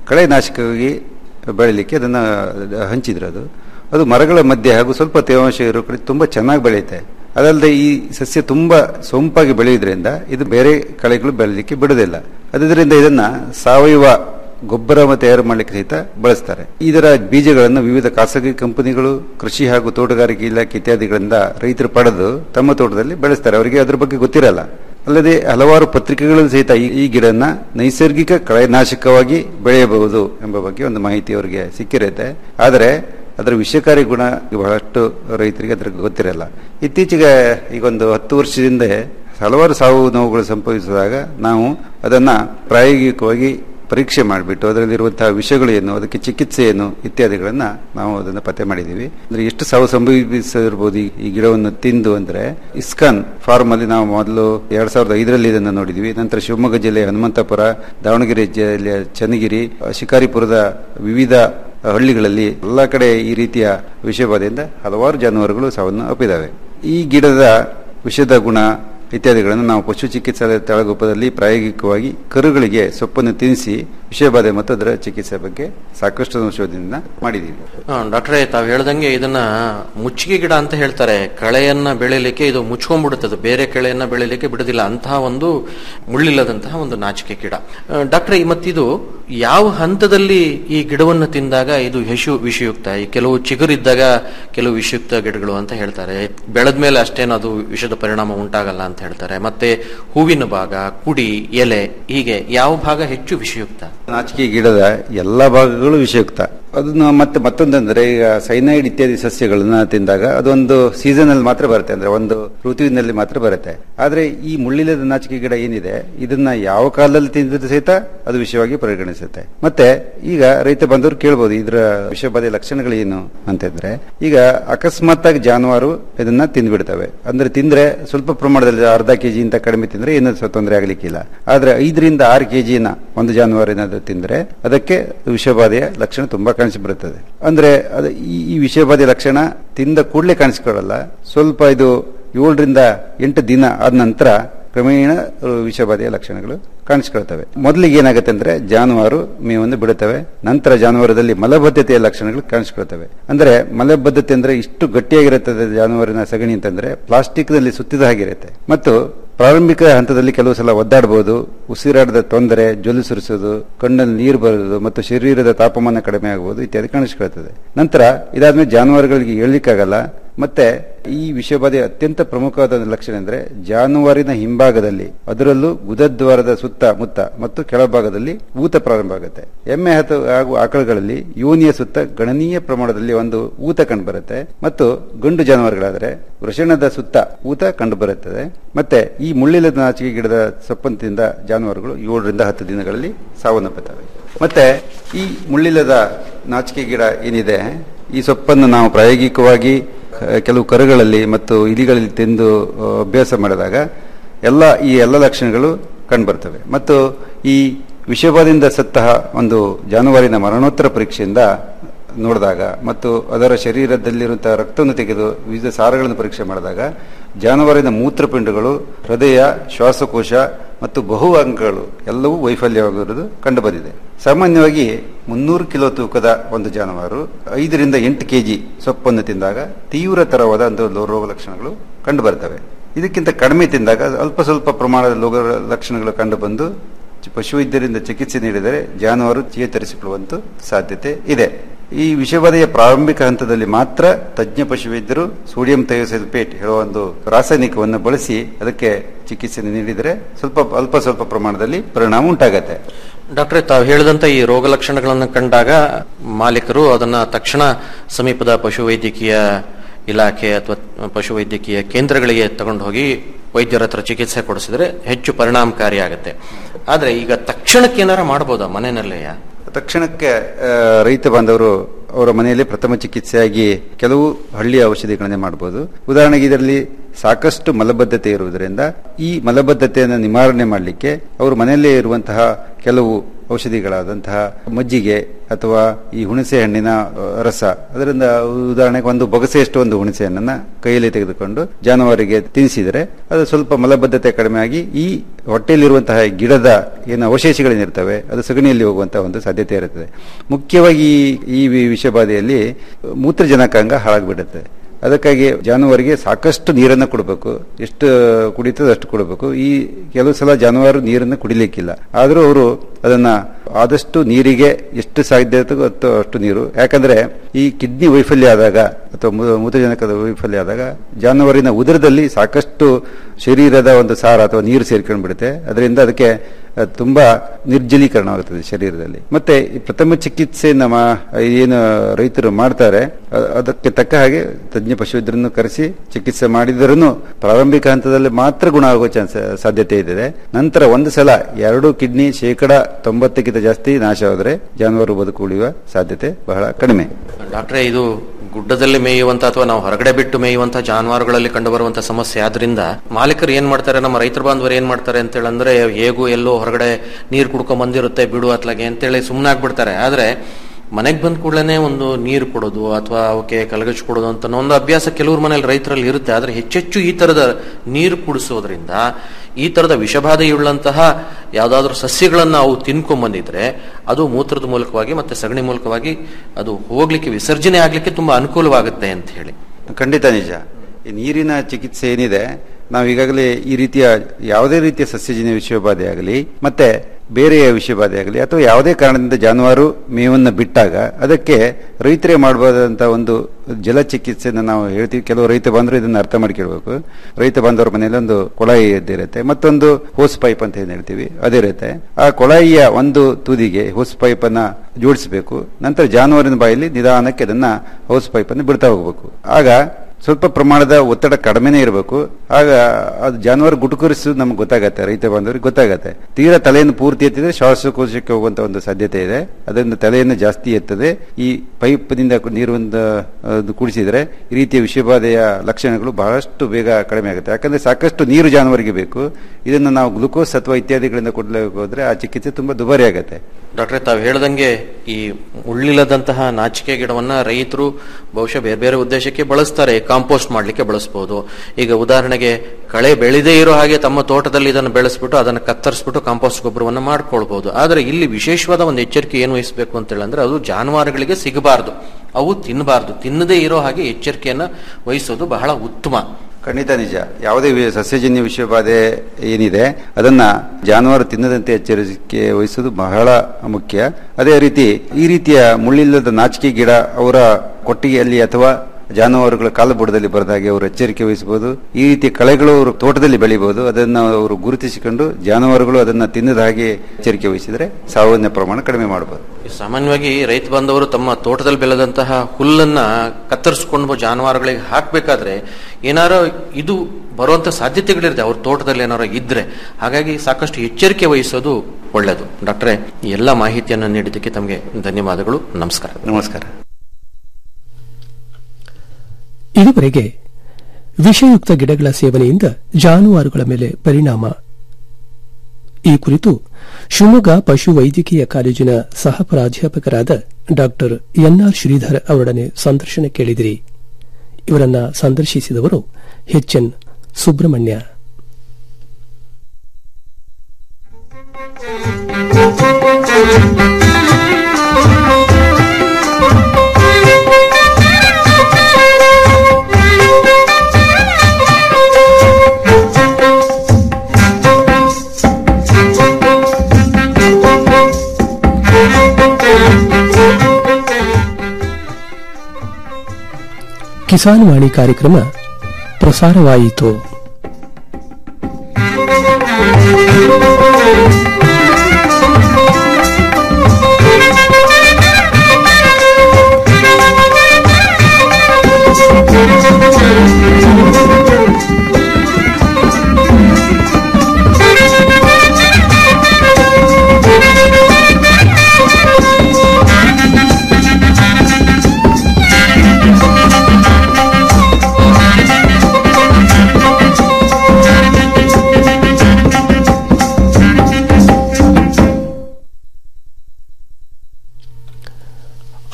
Speaker 13: ಕಳೆ ನಾಶಕವಾಗಿ ಬೆಳಿಲಿಕ್ಕೆ ಅದನ್ನ ಹಂಚಿದ್ರು ಅದು ಅದು ಮರಗಳ ಮಧ್ಯೆ ಹಾಗೂ ಸ್ವಲ್ಪ ತೇವಾಂಶ ಇರೋ ಕಡೆ ತುಂಬಾ ಚೆನ್ನಾಗಿ ಬೆಳೆಯುತ್ತೆ ಅದಲ್ಲದೆ ಈ ಸಸ್ಯ ತುಂಬಾ ಸೊಂಪಾಗಿ ಬೆಳೆಯುವುದರಿಂದ ಇದು ಬೇರೆ ಕಳೆಗಳು ಬೆಳಲಿಕ್ಕೆ ಬಿಡುವುದಿಲ್ಲ ಅದರಿಂದ ಇದನ್ನ ಸಾವಯವ ಗೊಬ್ಬರ ತಯಾರು ಮಾಡಲಿಕ್ಕೆ ಸಹಿತ ಬಳಸ್ತಾರೆ ಇದರ ಬೀಜಗಳನ್ನು ವಿವಿಧ ಖಾಸಗಿ ಕಂಪನಿಗಳು ಕೃಷಿ ಹಾಗೂ ತೋಟಗಾರಿಕೆ ಇಲಾಖೆ ಇತ್ಯಾದಿಗಳಿಂದ ರೈತರು ಪಡೆದು ತಮ್ಮ ತೋಟದಲ್ಲಿ ಬೆಳೆಸ್ತಾರೆ ಅವರಿಗೆ ಅದ್ರ ಬಗ್ಗೆ ಗೊತ್ತಿರಲ್ಲ ಅಲ್ಲದೆ ಹಲವಾರು ಪತ್ರಿಕೆಗಳು ಸಹಿತ ಈ- ಈ ಗಿಡನ ನೈಸರ್ಗಿಕ ಕಳೆನಾಶಕವಾಗಿ ಬೆಳೆಯಬಹುದು ಎಂಬ ಬಗ್ಗೆ ಒಂದು ಮಾಹಿತಿ ಅವರಿಗೆ ಸಿಕ್ಕಿರುತ್ತೆ ಆದರೆ ಅದರ ವಿಷಕಾರಿ ಗುಣ ಬಹಳಷ್ಟು ರೈತರಿಗೆ ಅದ್ರ ಗೊತ್ತಿರಲ್ಲ ಇತ್ತೀಚೆಗೆ ಈಗ ಒಂದು ಹತ್ತು ವರ್ಷದಿಂದ ಹಲವಾರು ಸಾವು ನೋವುಗಳು ಸಂಭವಿಸಿದಾಗ ನಾವು ಅದನ್ನ ಪ್ರಾಯೋಗಿಕವಾಗಿ ಪರೀಕ್ಷೆ ಮಾಡಿಬಿಟ್ಟು ಅದರಲ್ಲಿರುವಂತಹ ವಿಷಯಗಳು ಏನು ಅದಕ್ಕೆ ಚಿಕಿತ್ಸೆ ಏನು ಇತ್ಯಾದಿಗಳನ್ನ ನಾವು ಅದನ್ನ ಪತ್ತೆ ಮಾಡಿದೀವಿ ಅಂದ್ರೆ ಎಷ್ಟು ಸಾವು ಸಂಭವಿಸಿರ್ಬೋದು ಈ- ಈ ಗಿಡವನ್ನು ತಿಂದು ಅಂದ್ರೆ ಇಸ್ಕಾನ್ ಫಾರ್ಮ್ ಅಲ್ಲಿ ನಾವು ಮೊದಲು ಎರಡ್ ಸಾವಿರದ ಐದರಲ್ಲಿ ಇದನ್ನ ನೋಡಿದ್ವಿ ನಂತರ ಶಿವಮೊಗ್ಗ ಜಿಲ್ಲೆಯ ಹನುಮಂತಪುರ ದಾವಣಗೆರೆ ಜಿಲ್ಲೆಯ ಚನ್ನಗಿರಿ ಶಿಕಾರಿಪುರದ ವಿವಿಧ ಹಳ್ಳಿಗಳಲ್ಲಿ ಎಲ್ಲ ಕಡೆ ಈ ರೀತಿಯ ವಿಷಬಾಧೆಯಿಂದ ಹಲವಾರು ಜಾನುವಾರುಗಳು ಸಾವನ್ನು ಅಪ್ಪಿದ್ದಾವೆ ಈ ಗಿಡದ ವಿಷದ ಗುಣ ಇತ್ಯಾದಿಗಳನ್ನು ನಾವು ಪಶು ಚಿಕಿತ್ಸಾಲಯ ತಳಗುಪ್ಪದಲ್ಲಿ ಪ್ರಾಯೋಗಿಕವಾಗಿ ಕರುಗಳಿಗೆ ಸೊಪ್ಪನ್ನು ತಿನ್ನಿಸಿ ವಿಷಯಬಾಧೆ ಮತ್ತು ಅದರ ಚಿಕಿತ್ಸೆ ಬಗ್ಗೆ ಸಾಕಷ್ಟು ಸಂಶೋಧನೆಯನ್ನ ಮಾಡಿದ್ದೀವಿ
Speaker 12: ಹಾ, ಡಾಕ್ಟ್ರೇ ತಾವು ಹೇಳ್ದಂಗೆ ಇದನ್ನ ಮುಚ್ಚಿಗೆ ಗಿಡ ಅಂತ ಹೇಳ್ತಾರೆ ಕಳೆಯನ್ನ ಬೆಳಿಲಿಕ್ಕೆ ಇದು ಮುಚ್ಕೊಂಡ್ಬಿಡುತ್ತದೆ ಬೇರೆ ಕಳೆಯನ್ನ ಬೆಳಿಲಿಕ್ಕೆ ಬಿಡುದಿಲ್ಲ ಅಂತಹ ಒಂದು ಮುಳ್ಳಿಲ್ಲದಂತಹ ಒಂದು ನಾಚಿಕೆ ಗಿಡ ಆ, ಡಾಕ್ಟ್ರೇ ಮತ್ತಿದು ಯಾವ ಹಂತದಲ್ಲಿ ಈ ಗಿಡವನ್ನು ತಿಂದಾಗ ಇದು ಹೆಚ್ಚು ವಿಷಯುಕ್ತ ಈ ಕೆಲವು ಚಿಗುರಿದ್ದಾಗ ಕೆಲವು ವಿಷಯುಕ್ತ ಗಿಡಗಳು ಅಂತ ಹೇಳ್ತಾರೆ ಬೆಳೆದ ಮೇಲೆ ಅಷ್ಟೇನು ಅದು ವಿಷದ ಪರಿಣಾಮ ಉಂಟಾಗಲ್ಲ ಅಂತ ಹೇಳ್ತಾರೆ ಮತ್ತೆ ಹೂವಿನ ಭಾಗ ಕುಡಿ ಎಲೆ ಹೀಗೆ ಯಾವ ಭಾಗ ಹೆಚ್ಚು ವಿಷಯುಕ್ತ
Speaker 13: ನಾಚಿಕೆ ಗಿಡದ ಎಲ್ಲಾ ಭಾಗಗಳು ವಿಷಯುಕ್ತ ಅದನ್ನು ಮತ್ತೆ ಮತ್ತೊಂದಂದ್ರೆ ಈಗ ಸೈನೈಡ್ ಇತ್ಯಾದಿ ಸಸ್ಯಗಳನ್ನ ತಿಂದಾಗ ಅದೊಂದು ಸೀಸನ್ ಅಲ್ಲಿ ಮಾತ್ರ ಬರುತ್ತೆ ಅಂದ್ರೆ ಒಂದು ಋತುವಿನಲ್ಲಿ ಮಾತ್ರ ಬರುತ್ತೆ ಆದ್ರೆ ಈ ಮುಳ್ಳಿಲ್ಲದ ನಾಚಿಕೆ ಗಿಡ ಏನಿದೆ ಇದನ್ನ ಯಾವ ಕಾಲದಲ್ಲಿ ತಿಂದಿದ್ರು ಸಹಿತ ಅದು ವಿಷಯವಾಗಿ ಪರಿಗಣಿಸುತ್ತೆ ಮತ್ತೆ ಈಗ ರೈತ ಬಂದವರು ಕೇಳ್ಬೋದು ಇದರ ವಿಷಬಾಧೆ ಲಕ್ಷಣಗಳು ಏನು ಅಂತಂದ್ರೆ ಈಗ ಅಕಸ್ಮಾತ್ ಆಗಿ ಜಾನುವಾರು ಇದನ್ನ ತಿಂದ್ಬಿಡ್ತವೆ ಅಂದ್ರೆ ತಿಂದ್ರೆ ಸ್ವಲ್ಪ ಪ್ರಮಾಣದಲ್ಲಿ ಅರ್ಧ ಕೆಜಿ ಇಂತ ಕಡಿಮೆ ತಿಂದ್ರೆ ಏನು ಸ- ತೊಂದರೆ ಆಗ್ಲಿಕ್ಕಿಲ್ಲ ಆದ್ರೆ ಐದರಿಂದ ಆರು ಕೆಜಿನ ಒಂದು ಜಾನುವಾರು ಏನಾದ್ರು ತಿಂದ್ರೆ ಅದಕ್ಕೆ ವಿಷಬಾಧೆಯ ಲಕ್ಷಣ ತುಂಬಾ ಕಾಣಿಸಿಬರುತ್ತದೆ ಅಂದ್ರೆ ಅದು ಈ ಈ ವಿಷಬಾಧೆ ಲಕ್ಷಣ ತಿಂದ ಕೂಡಲೇ ಕಾಣಿಸ್ಕೊಳ್ಳಲ್ಲ ಸ್ವಲ್ಪ ಇದು ಏಳರಿಂದ ಎಂಟು ದಿನ ಆದ ನಂತರ ಕ್ರಮೇಣ ಅಹ್, ವಿಷಬಾಧೆಯ ಲಕ್ಷಣಗಳು ಕಾಣಿಸ್ಕೊಳ್ತವೆ ಮೊದಲಿಗೆ ಏನಾಗುತ್ತೆ ಅಂದ್ರೆ ಜಾನುವಾರು ಮೇವನ್ನು ಬಿಡುತ್ತವೆ ನಂತರ ಜಾನುವಾರದಲ್ಲಿ ಮಲಬದ್ಧತೆಯ ಲಕ್ಷಣಗಳು ಕಾಣಿಸ್ಕೊಳ್ತವೆ ಅಂದ್ರೆ ಮಲಬದ್ಧತೆ ಅಂದ್ರೆ ಇಷ್ಟು ಗಟ್ಟಿಯಾಗಿರುತ್ತದೆ ಜಾನುವಾರಿನ ಸಗಣಿ ಅಂತಂದ್ರೆ ಪ್ಲಾಸ್ಟಿಕ್ ನಲ್ಲಿ ಸುತ್ತಿದ ಹಾಗಿರುತ್ತೆ ಮತ್ತು ಪ್ರಾರಂಭಿಕ ಹಂತದಲ್ಲಿ ಕೆಲವು ಸಲ ಒದ್ದಾಡಬಹುದು ಉಸಿರಾಟದ ತೊಂದರೆ ಜೊಲ್ಲು ಸುರಿಸೋದು ಕಣ್ಣಲ್ಲಿ ನೀರು ಬರೋದು ಮತ್ತು ಶರೀರದ ತಾಪಮಾನ ಕಡಿಮೆ ಆಗಬಹುದು ಇತ್ಯಾದಿ ಕಾಣಿಸ್ಕೊಳ್ತದೆ ನಂತರ ಇದಾದ್ಮೇಲೆ ಜಾನುವಾರುಗಳಿಗೆ ಏಳ್ಲಿಕ್ಕಾಗಲ್ಲ ಮತ್ತೆ ಈ ವಿಷಬಾಧೆ ಅತ್ಯಂತ ಪ್ರಮುಖವಾದ ಲಕ್ಷಣ ಅಂದ್ರೆ ಜಾನುವಾರಿನ ಹಿಂಭಾಗದಲ್ಲಿ ಅದರಲ್ಲೂ ಗುದದ್ವಾರದ ಸುತ್ತ ಮುತ್ತ ಮತ್ತು ಕೆಳಭಾಗದಲ್ಲಿ ಊತ ಪ್ರಾರಂಭ ಆಗುತ್ತೆ ಎಮ್ಮೆ ಹತ್ತು ಹಾಗೂ ಆಕಳುಗಳಲ್ಲಿ ಯೋನಿಯ ಸುತ್ತ ಗಣನೀಯ ಪ್ರಮಾಣದಲ್ಲಿ ಒಂದು ಊತ ಕಂಡು ಬರುತ್ತೆ ಮತ್ತು ಗಂಡು ಜಾನುವಾರುಗಳಾದರೆ ವೃಷಣದ ಸುತ್ತ ಊತ ಕಂಡು ಬರುತ್ತದೆ ಮತ್ತೆ ಈ ಮುಳ್ಳಿಲ್ಲದ ನಾಚಿಕೆ ಗಿಡದ ಸೊಪ್ಪಂತಿಂದ ಜಾನುವಾರುಗಳು ಏಳರಿಂದ ಹತ್ತು ದಿನಗಳಲ್ಲಿ ಸಾವನ್ನಪ್ಪುತ್ತವೆ ಮತ್ತೆ ಈ ಮುಳ್ಳಿಲ್ಲದ ನಾಚಿಕೆ ಗಿಡ ಏನಿದೆ ಈ ಸೊಪ್ಪನ್ನು ನಾವು ಪ್ರಾಯೋಗಿಕವಾಗಿ ಅಹ್, ಕೆಲವು ಕರುಗಳಲ್ಲಿ ಮತ್ತು ಇಲಿಗಳಲ್ಲಿ ತಿಂದು ಅಹ್, ಅಭ್ಯಾಸ ಮಾಡಿದಾಗ ಎಲ್ಲ ಈ ಎಲ್ಲ ಲಕ್ಷಣಗಳು ಕಂಡುಬರ್ತವೆ ಮತ್ತು ಈ ವಿಷಬಾಧೆಯಿಂದ ಸತ್ತ ಒಂದು ಜಾನುವಾರಿನ ಮರಣೋತ್ತರ ಪರೀಕ್ಷೆಯಿಂದ ನೋಡಿದಾಗ ಮತ್ತು ಅದರ ಶರೀರದಲ್ಲಿರುವಂತಹ ರಕ್ತವನ್ನು ತೆಗೆದು ವಿವಿಧ ಸಾರಗಳನ್ನು ಪರೀಕ್ಷೆ ಮಾಡಿದಾಗ ಜಾನುವಾರಿನ ಮೂತ್ರಪಿಂಡಗಳು ಹೃದಯ ಶ್ವಾಸಕೋಶ ಮತ್ತು ಬಹು ಅಂಗಗಳು ಎಲ್ಲವೂ ವೈಫಲ್ಯವಾಗಿರುವುದು ಕಂಡುಬಂದಿದೆ ಸಾಮಾನ್ಯವಾಗಿ ಮುನ್ನೂರು ಕಿಲೋ ತೂಕದ ಒಂದು ಜಾನುವಾರು ಐದರಿಂದ ಎಂಟು ಕೆಜಿ ಸೊಪ್ಪನ್ನು ತಿಂದಾಗ ತೀವ್ರತರವಾದ ಒಂದು ರೋಗ ಲಕ್ಷಣಗಳು ಕಂಡುಬರ್ತವೆ ಇದಕ್ಕಿಂತ ಕಡಿಮೆ ತಿಂದಾಗ ಅಲ್ಪ ಸ್ವಲ್ಪ ಪ್ರಮಾಣದ ರೋಗ ಲಕ್ಷಣಗಳು ಕಂಡುಬಂದು ಪಶುವೈದ್ಯರಿಂದ ಚಿಕಿತ್ಸೆ ನೀಡಿದರೆ ಜಾನುವಾರು ಚೇತರಿಸಿಕೊಳ್ಳುವಂತ ಸಾಧ್ಯತೆ ಇದೆ ಈ ವಿಷಬಾಧೆಯ ಪ್ರಾರಂಭಿಕ ಹಂತದಲ್ಲಿ ಮಾತ್ರ ತಜ್ಞ ಪಶುವೈದ್ಯರು ಸೋಡಿಯಂ ಥಯೋಸಲ್ಫೇಟ್ ಹೇಳುವ ಒಂದು ರಾಸಾಯನಿಕವನ್ನು ಬಳಸಿ ಅದಕ್ಕೆ ಚಿಕಿತ್ಸೆ ನೀಡಿದರೆ ಸ್ವಲ್ಪ ಅಲ್ಪ ಸ್ವಲ್ಪ ಪ್ರಮಾಣದಲ್ಲಿ ಪರಿಣಾಮ ಉಂಟಾಗತ್ತೆ
Speaker 12: ಡಾಕ್ಟ್ರೆ ತಾವು ಹೇಳಿದಂತ ಈ ರೋಗ ಲಕ್ಷಣಗಳನ್ನು ಕಂಡಾಗ ಮಾಲೀಕರು ಅದನ್ನ ತಕ್ಷಣ ಸಮೀಪದ ಪಶುವೈದ್ಯಕೀಯ ಇಲಾಖೆ ಅಥವಾ ಪಶುವೈದ್ಯಕೀಯ ಕೇಂದ್ರಗಳಿಗೆ ತಗೊಂಡು ಹೋಗಿ ವೈದ್ಯರ ಹತ್ರ ಚಿಕಿತ್ಸೆ ಕೊಡಿಸಿದ್ರೆ ಹೆಚ್ಚು ಪರಿಣಾಮಕಾರಿಯಾಗುತ್ತೆ ಆದ್ರೆ ಈಗ ತಕ್ಷಣಕ್ಕೆ ಏನಾರ ಮಾಡಬಹುದಾ ಮನೆಯಲ್ಲೇ
Speaker 13: ತಕ್ಷಣಕ್ಕೆ ಆ, ರೈತ ಬಾಂಧವರು ಅವರ ಮನೆಯಲ್ಲಿ ಪ್ರಥಮ ಚಿಕಿತ್ಸೆಯಾಗಿ ಕೆಲವು ಹಳ್ಳಿಯ ಔಷಧಿಗಳನ್ನೇ ಮಾಡಬಹುದು ಉದಾಹರಣೆಗೆ ಇದರಲ್ಲಿ ಸಾಕಷ್ಟು ಮಲಬದ್ಧತೆ ಇರುವುದರಿಂದ ಈ ಮಲಬದ್ಧತೆಯನ್ನು ನಿವಾರಣೆ ಮಾಡಲಿಕ್ಕೆ ಅವರು ಮನೆಯಲ್ಲೇ ಇರುವಂತಹ ಕೆಲವು ಔಷಧಿಗಳಾದಂತಹ ಮಜ್ಜಿಗೆ ಅಥವಾ ಈ ಹುಣಸೆ ಹಣ್ಣಿನ ಅ, ರಸ ಅದರಿಂದ ಉದಾಹರಣೆಗೆ ಒಂದು ಬೊಗಸೆಯಷ್ಟು ಒಂದು ಹುಣಸೆ ಹಣ್ಣನ್ನ ಕೈಯಲ್ಲಿ ತೆಗೆದುಕೊಂಡು ಜಾನುವಾರಿಗೆ ತಿನ್ನಿಸಿದರೆ ಅದು ಸ್ವಲ್ಪ ಮಲಬದ್ಧತೆ ಕಡಿಮೆ ಆಗಿ ಈ ಹೊಟ್ಟೆಯಲ್ಲಿರುವಂತಹ ಗಿಡದ ಏನು ಅವಶೇಷಗಳೇನಿರ್ತವೆ ಅದು ಸಗಣಿಯಲ್ಲಿ ಹೋಗುವಂತಹ ಒಂದು ಸಾಧ್ಯತೆ ಇರುತ್ತದೆ ಮುಖ್ಯವಾಗಿ ಈ- ಈ ವಿ- ವಿಷಬಾಧೆಯಲ್ಲಿ ಮೂತ್ರಜನಕಾಂಗ ಹಾಳಾಗ್ಬಿಡುತ್ತೆ ಅದಕ್ಕಾಗಿ ಜಾನುವಾರಿಗೆ ಸಾಕಷ್ಟು ನೀರನ್ನು ಕೊಡಬೇಕು ಎಷ್ಟು ಕುಡಿತದೆ ಅಷ್ಟು ಕೊಡಬೇಕು ಈ ಕೆಲವು ಸಲ ಜಾನುವಾರು ನೀರನ್ನು ಕುಡಿಲಿಕ್ಕಿಲ್ಲ ಆದರೂ ಅವರು ಅದನ್ನ ಆದಷ್ಟು ನೀರಿಗೆ ಎಷ್ಟು ಸಾಧ್ಯ ಇರ್ತದೋ ಅಷ್ಟು ಅಷ್ಟು ನೀರು ಯಾಕಂದ್ರೆ ಈ ಕಿಡ್ನಿ ವೈಫಲ್ಯ ಆದಾಗ ಅಥವಾ ಮೂ- ಮೂತ್ರಜನಕದ ವೈಫಲ್ಯ ಆದಾಗ ಜಾನುವಾರಿನ ಉದರದಲ್ಲಿ ಸಾಕಷ್ಟು ಶರೀರದ ಒಂದು ಸಾರ ಅಥವಾ ನೀರು ಸೇರ್ಕೊಂಡು ಬಿಡುತ್ತೆ ಅದರಿಂದ ಅದಕ್ಕೆ ಅಹ್, ತುಂಬಾ ನಿರ್ಜಲೀಕರಣವಾಗುತ್ತದೆ ಶರೀರದಲ್ಲಿ ಮತ್ತೆ ಈ ಪ್ರಥಮ ಚಿಕಿತ್ಸೆ ನಮ್ಮ ಏನು ರೈತರು ಮಾಡ್ತಾರೆ ಅ- ಅದಕ್ಕೆ ತಕ್ಕ ಹಾಗೆ ತಜ್ಞ ಪಶುವೈದ್ಯರನ್ನು ಕರೆಸಿ ಚಿಕಿತ್ಸೆ ಮಾಡಿದರೂ ಪ್ರಾರಂಭಿಕ ಹಂತದಲ್ಲಿ ಮಾತ್ರ ಗುಣ ಆಗುವ ಚಾನ್ಸ್ ಸಾಧ್ಯತೆ ಇದೆ ನಂತರ ಒಂದು ಸಲ ಎರಡು ಕಿಡ್ನಿ ಶೇಕಡ ತೊಂಬತ್ತಕ್ಕಿಂತ ಜಾಸ್ತಿ ನಾಶವಾದರೆ ಜಾನುವಾರು ಬದುಕುಳಿಯುವ ಸಾಧ್ಯತೆ ಬಹಳ ಕಡಿಮೆ
Speaker 12: ಡಾಕ್ಟ್ರೆ ಇದು ಗುಡ್ಡದಲ್ಲಿ ಮೇಯುವಂತ ಅಥವಾ ನಾವು ಹೊರಗಡೆ ಬಿಟ್ಟು ಮೇಯುವಂತ ಜಾನುವಾರುಗಳಲ್ಲಿ ಕಂಡುಬರುವಂತ ಸಮಸ್ಯೆ ಆದ್ರಿಂದ ಮಾಲೀಕರು ಏನ್ ಮಾಡ್ತಾರೆ ನಮ್ಮ ರೈತರ ಬಾಂಧವರು ಏನ್ ಮಾಡ್ತಾರೆ ಅಂತ ಹೇಳಂದ್ರೆ ಹೇಗೂ ಎಲ್ಲೋ ಹೊರಗಡೆ ನೀರು ಕುಡ್ಕೊಂಡ್ ಬಂದಿರುತ್ತೆ ಬಿಡು ಅತ್ಲಾಗೆ ಅಂತೇಳಿ ಸುಮ್ಮನೆ ಆಗ್ಬಿಡ್ತಾರೆ ಆದ್ರೆ ಮನೆಗೆ ಬಂದ ಕೂಡಲೇ ಒಂದು ನೀರು ಕೊಡೋದು ಅಥವಾ ಅವಕ್ಕೆ ಕಲಗಚ್ಚು ಕೊಡೋದು ಅಂತ ಒಂದು ಅಭ್ಯಾಸ ಕೆಲವ್ರ ಮನೇಲಿ ರೈತರಲ್ಲಿ ಇರುತ್ತೆ ಆದ್ರೆ ಹೆಚ್ಚೆಚ್ಚು ಈ ತರದ ನೀರು ಕುಡಿಸೋದ್ರಿಂದ ಈ ತರದ ವಿಷಬಾಧೆಯುಳ್ಳಂತಹ ಯಾವ್ದಾದ್ರು ಸಸ್ಯಗಳನ್ನ ಅವು ತಿನ್ಕೊಂಡ್ ಬಂದಿದ್ರೆ ಅದು ಮೂತ್ರದ ಮೂಲಕವಾಗಿ ಮತ್ತೆ ಸಗಣಿ ಮೂಲಕವಾಗಿ ಅದು ಹೋಗ್ಲಿಕ್ಕೆ ವಿಸರ್ಜನೆ ಆಗ್ಲಿಕ್ಕೆ ತುಂಬಾ ಅನುಕೂಲವಾಗುತ್ತೆ ಅಂತ ಹೇಳಿ
Speaker 13: ಖಂಡಿತ ನಿಜ ಈ ನೀರಿನ ಚಿಕಿತ್ಸೆ ಏನಿದೆ ನಾವು ಈಗಾಗಲೇ ಈ ರೀತಿಯ ಯಾವುದೇ ರೀತಿಯ ಸಸ್ಯಜನ್ಯ ವಿಷಯಬಾಧೆ ಆಗಲಿ ಮತ್ತೆ ಬೇರೆಯ ವಿಷಯಬಾಧೆ ಆಗಲಿ ಅಥವಾ ಯಾವುದೇ ಕಾರಣದಿಂದ ಜಾನುವಾರು ಮೇವನ್ನು ಬಿಟ್ಟಾಗ ಅದಕ್ಕೆ ರೈತರೇ ಮಾಡಬಹುದಂತ ಒಂದು ಜಲ ಚಿಕಿತ್ಸೆಯನ್ನು ನಾವು ಹೇಳ್ತೀವಿ ಕೆಲವು ರೈತ ಬಾಂಧವರು ಇದನ್ನು ಅರ್ಥ ಮಾಡ್ಕೊಳ್ಬೇಕು ರೈತ ಬಾಂಧವರ ಮನೆಯಲ್ಲಿ ಒಂದು ಕೊಳಾಯಿ ಇದ್ದಿರುತ್ತೆ ಮತ್ತೊಂದು ಹೋಸ್ ಪೈಪ್ ಅಂತ ಏನ್ ಹೇಳ್ತೀವಿ ಅದಿರುತ್ತೆ ಆ ಕೊಳಾಯಿಯ ಒಂದು ತುದಿಗೆ ಹೋಸ್ ಪೈಪ್ ಅನ್ನ ಜೋಡಿಸಬೇಕು ನಂತರ ಜಾನುವಾರಿನ ಬಾಯಲ್ಲಿ ನಿಧಾನಕ್ಕೆ ಅದನ್ನ ಹೋಸ್ ಪೈಪ್ ಅನ್ನು ಬಿಡ್ತಾ ಹೋಗ್ಬೇಕು ಆಗ ಸ್ವಲ್ಪ ಪ್ರಮಾಣದ ಒತ್ತಡ ಕಡಿಮೆನೇ ಇರಬೇಕು ಆಗ ಅದು ಜಾನುವಾರು ಗುಟುಕುರಿಸೋದು ನಮ್ಗೆ ಗೊತ್ತಾಗತ್ತೆ ರೈತ ಬಾಂಧವರಿಗೆ ಗೊತ್ತಾಗತ್ತೆ ತೀರಾ ತಲೆಯನ್ನು ಪೂರ್ತಿ ಎತ್ತಿದ್ರೆ ಶ್ವಾಸಕೋಶಕ್ಕೆ ಹೋಗುವಂತ ಒಂದು ಸಾಧ್ಯತೆ ಇದೆ ಅದರಿಂದ ತಲೆಯನ್ನು ಜಾಸ್ತಿ ಎತ್ತದೆ ಈ ಪೈಪ್ನಿಂದ ನೀರು ಒಂದು ಅದು ಕುಡಿಸಿದ್ರೆ ಈ ರೀತಿಯ ವಿಷಬಾಧೆಯ ಲಕ್ಷಣಗಳು ಬಹಳಷ್ಟು ಬೇಗ ಕಡಿಮೆ ಆಗುತ್ತೆ ಯಾಕಂದ್ರೆ ಸಾಕಷ್ಟು ನೀರು ಜಾನುವಾರಿಗೆ ಬೇಕು ಇದನ್ನು ನಾವು ಗ್ಲುಕೋಸ್ ಅಥವಾ ಇತ್ಯಾದಿಗಳಿಂದ ಕೊಡ್ಲಿಕ್ಕೆ ಹೋದ್ರೆ ಆ ಚಿಕಿತ್ಸೆ ತುಂಬಾ ದುಬಾರಿ ಆಗುತ್ತೆ
Speaker 12: ಡಾಕ್ಟ್ರೆ ತಾವು ಹೇಳ್ದಂಗೆ ಈ ಮುಳ್ಳಿಲ್ಲದಂತಹ ನಾಚಿಕೆ ಗಿಡವನ್ನ ರೈತರು ಬಹುಶಃ ಬೇರೆ ಬೇರೆ ಉದ್ದೇಶಕ್ಕೆ ಬಳಸ್ತಾರೆ ಕಾಂಪೋಸ್ಟ್ ಮಾಡ್ಲಿಕ್ಕೆ ಬಳಸಬಹುದು ಈಗ ಉದಾಹರಣೆಗೆ ಕಳೆ ಬೆಳೆದೇ ಇರೋ ಹಾಗೆ ತಮ್ಮ ತೋಟದಲ್ಲಿ ಇದನ್ನು ಬೆಳೆಸ್ಬಿಟ್ಟು ಅದನ್ನು ಕತ್ತರಿಸ್ಬಿಟ್ಟು ಕಾಂಪೋಸ್ಟ್ ಗೊಬ್ಬರವನ್ನ ಮಾಡ್ಕೊಳ್ಬಹುದು ಆದ್ರೆ ಇಲ್ಲಿ ವಿಶೇಷವಾದ ಒಂದು ಎಚ್ಚರಿಕೆ ಏನು ವಹಿಸಬೇಕು ಅಂತ ಹೇಳಂದ್ರೆ ಅದು ಜಾನುವಾರುಗಳಿಗೆ ಸಿಗಬಾರದು ಅವು ತಿನ್ನಬಾರದು ತಿನ್ನದೇ ಇರೋ ಹಾಗೆ ಎಚ್ಚರಿಕೆಯನ್ನ ವಹಿಸೋದು ಬಹಳ ಉತ್ತಮ
Speaker 13: ಖಂಡಿತ ನಿಜ ಯಾವುದೇ ವಿ- ಸಸ್ಯಜನ್ಯ ವಿಷಬಾಧೆ ಏನಿದೆ ಅದನ್ನ ಜಾನುವಾರು ತಿನ್ನದಂತೆ ಎಚ್ಚರಿಕೆ ವಹಿಸುವುದು ಬಹಳ ಮುಖ್ಯ ಅದೇ ರೀತಿ ಈ ರೀತಿಯ ಮುಳ್ಳಿಲ್ಲದ ನಾಚಿಕೆ ಗಿಡ ಅವರ ಕೊಟ್ಟಿಗೆಯಲ್ಲಿ ಅಥವಾ ಜಾನುವಾರುಗಳ ಕಾಲುಬುಡದಲ್ಲಿ ಬರದಾಗೆ ಅವರು ಎಚ್ಚರಿಕೆ ವಹಿಸಬಹುದು ಈ ರೀತಿಯ ಕಳೆಗಳು ಅವರು ತೋಟದಲ್ಲಿ ಬೆಳಿಬಹುದು ಅದನ್ನು ಅವರು ಗುರುತಿಸಿಕೊಂಡು ಜಾನುವಾರುಗಳು ಅದನ್ನ ತಿನ್ನದ ಹಾಗೆ ಎಚ್ಚರಿಕೆ ವಹಿಸಿದರೆ ಸಾವಿನ ಪ್ರಮಾಣ ಕಡಿಮೆ ಮಾಡಬಹುದು
Speaker 12: ಸಾಮಾನ್ಯವಾಗಿ ರೈತ ಬಾಂಧವರು ತಮ್ಮ ತೋಟದಲ್ಲಿ ಬೆಳೆದಂತಹ ಹುಲ್ಲನ್ನ ಕತ್ತರಿಸಿಕೊಂಡು ಜಾನುವಾರುಗಳಿಗೆ ಹಾಕ್ಬೇಕಾದ್ರೆ ಏನಾರ ಇದು ಬರುವಂತ ಸಾಧ್ಯತೆಗಳಿರುತ್ತೆ ಅವ್ರ ತೋಟದಲ್ಲಿ ಏನಾರ ಇದ್ರೆ ಹಾಗಾಗಿ ಸಾಕಷ್ಟು ಎಚ್ಚರಿಕೆ ವಹಿಸೋದು ಒಳ್ಳೆಯದು ಡಾಕ್ಟ್ರೆ ಈ ಎಲ್ಲ ಮಾಹಿತಿಯನ್ನು ನೀಡಿದ್ದಕ್ಕೆ ತಮಗೆ ಧನ್ಯವಾದಗಳು ನಮಸ್ಕಾರ
Speaker 13: ನಮಸ್ಕಾರ
Speaker 1: ಇದುವರೆಗೆ ವಿಷಯುಕ್ತ ಗಿಡಗಳ ಸೇವನೆಯಿಂದ ಜಾನುವಾರುಗಳ ಮೇಲೆ ಪರಿಣಾಮ ಈ ಕುರಿತು ಶಿವಮೊಗ್ಗ ಪಶು ವೈದ್ಯಕೀಯ ಕಾಲೇಜಿನ ಸಹ ಪ್ರಾಧ್ಯಾಪಕರಾದ ಡಾಕ್ಟರ್ ಎನ್ಆರ್ ಶ್ರೀಧರ್ ಅವರೊಡನೆ ಸಂದರ್ಶನ ಕೇಳಿದಿರಿ ಇವರನ್ನ ಸಂದರ್ಶಿಸಿದವರು ಎಚ್ಎನ್ ಸುಬ್ರಹ್ಮಣ್ಯ ಕಿಸಾನ್ ವಾಣಿ ಕಾರ್ಯಕ್ರಮ ಪ್ರಸಾರವಾಯಿತು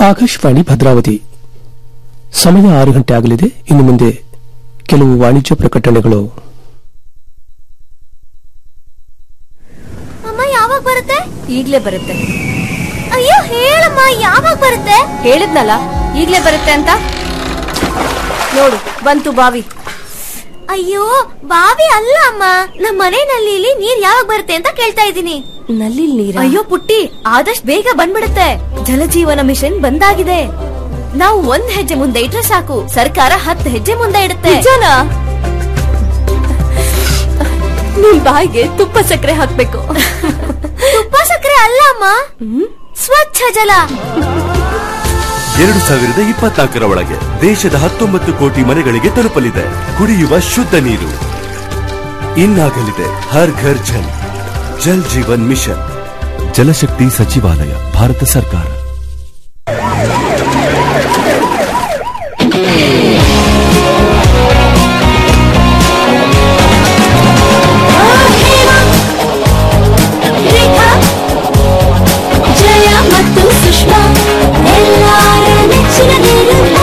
Speaker 1: ಆಕಾಶವಾಣಿ ಭದ್ರಾವತಿ ಸಮಯ ಆರು ಗಂಟೆ ಆಗಲಿದೆ ಇನ್ನು ಮುಂದೆ ಕೆಲವು ವಾಣಿಜ್ಯ ಪ್ರಕಟಣೆಗಳು
Speaker 14: ಅಮ್ಮ ಯಾವಾಗ ಬರುತ್ತೆ ಈಗ್ಲೇ ಬರುತ್ತೆ ಅಯ್ಯೋ ಹೇಳಮ್ಮ ಯಾವಾಗ ಬರುತ್ತೆ ಹೇಳಿದ್ನಲ್ಲ ಈಗ್ಲೇ ಬರುತ್ತೆ ಅಂತ ನೋಡು ಬಂತು ಬಾವಿ ಅಯ್ಯೋ ಬಾವಿ ಅಲ್ಲ ಅಮ್ಮ ನಮ್ಮ ಮನೆ ನಲ್ಲಿಲಿ ನೀರ್ ಯಾವಾಗ ಬರುತ್ತೆ ಅಂತ ಕೇಳ್ತಾ ಇದ್ದೀನಿ ನಲ್ಲಿ ನೀರ ಅಯ್ಯೋ ಪುಟ್ಟಿ ಆದಷ್ಟು ಬೇಗ ಬಂದ್ಬಿಡುತ್ತೆ ಜಲಜೀವನ ಮಿಷನ್ ಬಂದಾಗಿದೆ ನಾವು ಒಂದ್ ಹೆಜ್ಜೆ ಮುಂದೆ ಇಟ್ರೆ ಸಾಕು ಸರ್ಕಾರ ಹತ್ತು ಹೆಜ್ಜೆ ಮುಂದೆ ಇಡುತ್ತೆ ನಿಮ್ ಬಾಯಿಗೆ ತುಪ್ಪ ಸಕ್ಕರೆ ಹಾಕ್ಬೇಕು ತುಪ್ಪ ಸಕ್ಕರೆ ಅಲ್ಲ ಅಮ್ಮ ಸ್ವಚ್ಛ ಜಲ
Speaker 15: ಎರಡು ಸಾವಿರದ ಇಪ್ಪತ್ನಾಲ್ಕರ ಒಳಗೆ ದೇಶದ ಹತ್ತೊಂಬತ್ತು ಕೋಟಿ ಮನೆಗಳಿಗೆ ತಲುಪಲಿದೆ ಕುಡಿಯುವ ಶುದ್ಧ ನೀರು ಇನ್ನಾಗಲಿದೆ ಹರ್ ಘರ್ ಜಲ್ ಜಲ್ ಜೀವನ್ ಮಿಷನ್ ಜಲಶಕ್ತಿ ಸಚಿವಾಲಯ ಭಾರತ ಸರ್ಕಾರ
Speaker 14: ಜಯ ಮತ್ತು ಸುಷ್ಮಾ ಎಲ್ಲಾರ ನೆಚ್ಚಿನ ನಿರ್ಮಾ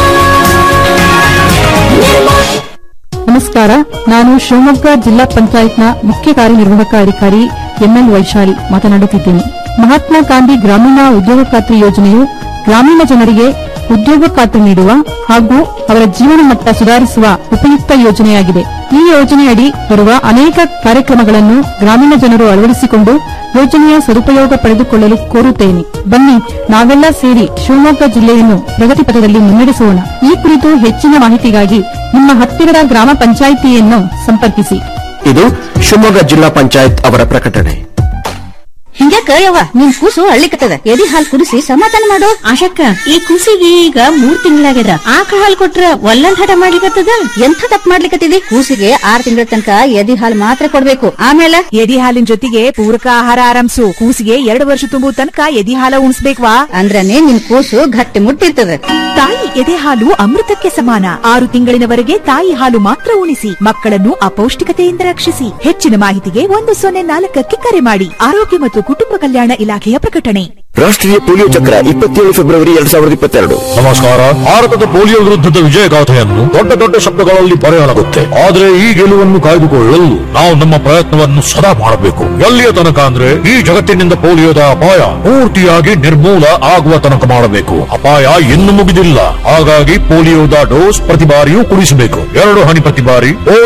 Speaker 14: ನಿರ್ಮಾ
Speaker 16: ನಮಸ್ಕಾರ ನಾನು ಶಿವಮೊಗ್ಗ ಜಿಲ್ಲಾ ಪಂಚಾಯತ್ನ ಮುಖ್ಯ ಕಾರ್ಯನಿರ್ವಾಹಕ ಅಧಿಕಾರಿ ಎಂಎಲ್ ವೈಶಾಲಿ ಮಾತನಾಡುತ್ತಿದ್ದೇನೆ ಮಹಾತ್ಮ ಗಾಂಧಿ ಗ್ರಾಮೀಣ ಉದ್ಯೋಗ ಖಾತ್ರಿ ಯೋಜನೆಯು ಗ್ರಾಮೀಣ ಜನರಿಗೆ ಉದ್ಯೋಗ ಖಾತ್ರಿ ನೀಡುವ ಹಾಗೂ ಅವರ ಜೀವನ ಮಟ್ಟ ಸುಧಾರಿಸುವ ಉಪಯುಕ್ತ ಯೋಜನೆಯಾಗಿದೆ ಈ ಯೋಜನೆಯಡಿ ಬರುವ ಅನೇಕ ಕಾರ್ಯಕ್ರಮಗಳನ್ನು ಗ್ರಾಮೀಣ ಜನರು ಅಳವಡಿಸಿಕೊಂಡು ಯೋಜನೆಯ ಸದುಪಯೋಗ ಪಡೆದುಕೊಳ್ಳಲು ಕೋರುತ್ತೇನೆ ಬನ್ನಿ ನಾವೆಲ್ಲ ಸೇರಿ ಶಿವಮೊಗ್ಗ ಜಿಲ್ಲೆಯನ್ನು ಪ್ರಗತಿ ಪಥದಲ್ಲಿ ಮುನ್ನಡೆಸೋಣ ಈ ಕುರಿತು ಹೆಚ್ಚಿನ ಮಾಹಿತಿಗಾಗಿ ನಿಮ್ಮ ಹತ್ತಿರದ ಗ್ರಾಮ ಪಂಚಾಯಿತಿಯನ್ನು ಸಂಪರ್ಕಿಸಿ
Speaker 17: ಇದು ಶಿವಮೊಗ್ಗ ಜಿಲ್ಲಾ ಪಂಚಾಯತ್ ಅವರ ಪ್ರಕಟಣೆ
Speaker 18: ಹಿಂಗ್ಯಾಕ ಯವ್ವ ನಿನ್ ಕೂಸು ಅಳ್ಳಿಕತ್ತದ ಎದಿ ಹಾಲ್ ಕುಡಿಸಿ ಸಮಾಧಾನ ಮಾಡು ಆಶಕ್ಕ ಈ ಕೂಸಿಗೆ ಈಗ ಮೂರ್ ತಿಂಗಳಾಗ್ಯದ ಆಕಳ ಹಾಲ್ ಕೊಟ್ರ ಒಲ್ಲಂದ್ ಹಠ ಮಾಡ್ಲಿಕತ್ತದ ಎಂಥ ತಪ್ಪ ಮಾಡ್ಲಿಕತ್ತಿದಿ ಕೂಸಿಗೆ ಆರ್ ತಿಂಗಳ ತನಕ ಎದಿ ಹಾಲ್ ಮಾತ್ರ ಕೊಡ್ಬೇಕು ಆಮೇಲೆ
Speaker 19: ಎದಿ ಹಾಲಿನ ಜೊತೆಗೆ ಪೂರಕ ಆಹಾರ ಆರಂಭಿಸು ಕೂಸಿಗೆ ಎರಡು ವರ್ಷ ತುಂಬುವ ತನಕ ಎದಿ ಹಾಲ ಉಣಿಸ್ಬೇಕ್ವಾ
Speaker 18: ಅಂದ್ರನೇ ನಿನ್ ಕೂಸು ಗಟ್ಟಿ ಮುಟ್ಟಿರ್ತದ
Speaker 19: ತಾಯಿ ಎದೆ ಹಾಲು ಅಮೃತಕ್ಕೆ ಸಮಾನ ಆರು ತಿಂಗಳಿನವರೆಗೆ ತಾಯಿ ಹಾಲು ಮಾತ್ರ ಉಣಿಸಿ ಮಕ್ಕಳನ್ನು ಅಪೌಷ್ಟಿಕತೆಯಿಂದ ರಕ್ಷಿಸಿ ಹೆಚ್ಚಿನ ಮಾಹಿತಿಗೆ ಒಂದು ಸೊನ್ನೆ ನಾಲ್ಕಕ್ಕೆ ಕರೆ ಮಾಡಿ ಆರೋಗ್ಯ ಮತ್ತು ಕುಟುಂಬ ಕಲ್ಯಾಣ ಇಲಾಖೆಯ ಪ್ರಕಟಣೆ
Speaker 17: ರಾಷ್ಟ್ರೀಯ ಪೋಲಿಯೋ ಚಕ್ರ ಇಪ್ಪತ್ತೇಳು ಫೆಬ್ರವರಿ ಎರಡ್ ಸಾವಿರದ ಇಪ್ಪತ್ತೆರಡು
Speaker 20: ನಮಸ್ಕಾರ ಭಾರತದ ಪೋಲಿಯೋ ವಿರುದ್ಧದ ವಿಜಯಗಾಥೆಯನ್ನು ದೊಡ್ಡ ದೊಡ್ಡ ಶಬ್ದಗಳಲ್ಲಿ ಬರೆಯಲಾಗುತ್ತೆ ಆದರೆ ಈ ಗೆಲುವನ್ನು ಕಾಯ್ದುಕೊಳ್ಳಲು ನಾವು ನಮ್ಮ ಪ್ರಯತ್ನವನ್ನು ಸದಾ ಮಾಡಬೇಕು ಎಲ್ಲಿಯ ತನಕ ಅಂದ್ರೆ ಈ ಜಗತ್ತಿನಿಂದ ಪೋಲಿಯೋದ ಅಪಾಯ ಪೂರ್ತಿಯಾಗಿ ನಿರ್ಮೂಲ ಆಗುವ ತನಕ ಮಾಡಬೇಕು ಅಪಾಯ ಇನ್ನು ಮುಗಿದಿಲ್ಲ ಹಾಗಾಗಿ ಪೋಲಿಯೋದ ಡೋಸ್ ಪ್ರತಿ ಬಾರಿಯೂ ಕುಡಿಸಬೇಕು ಎರಡು ಹನಿ ಪ್ರತಿ ಬಾರಿ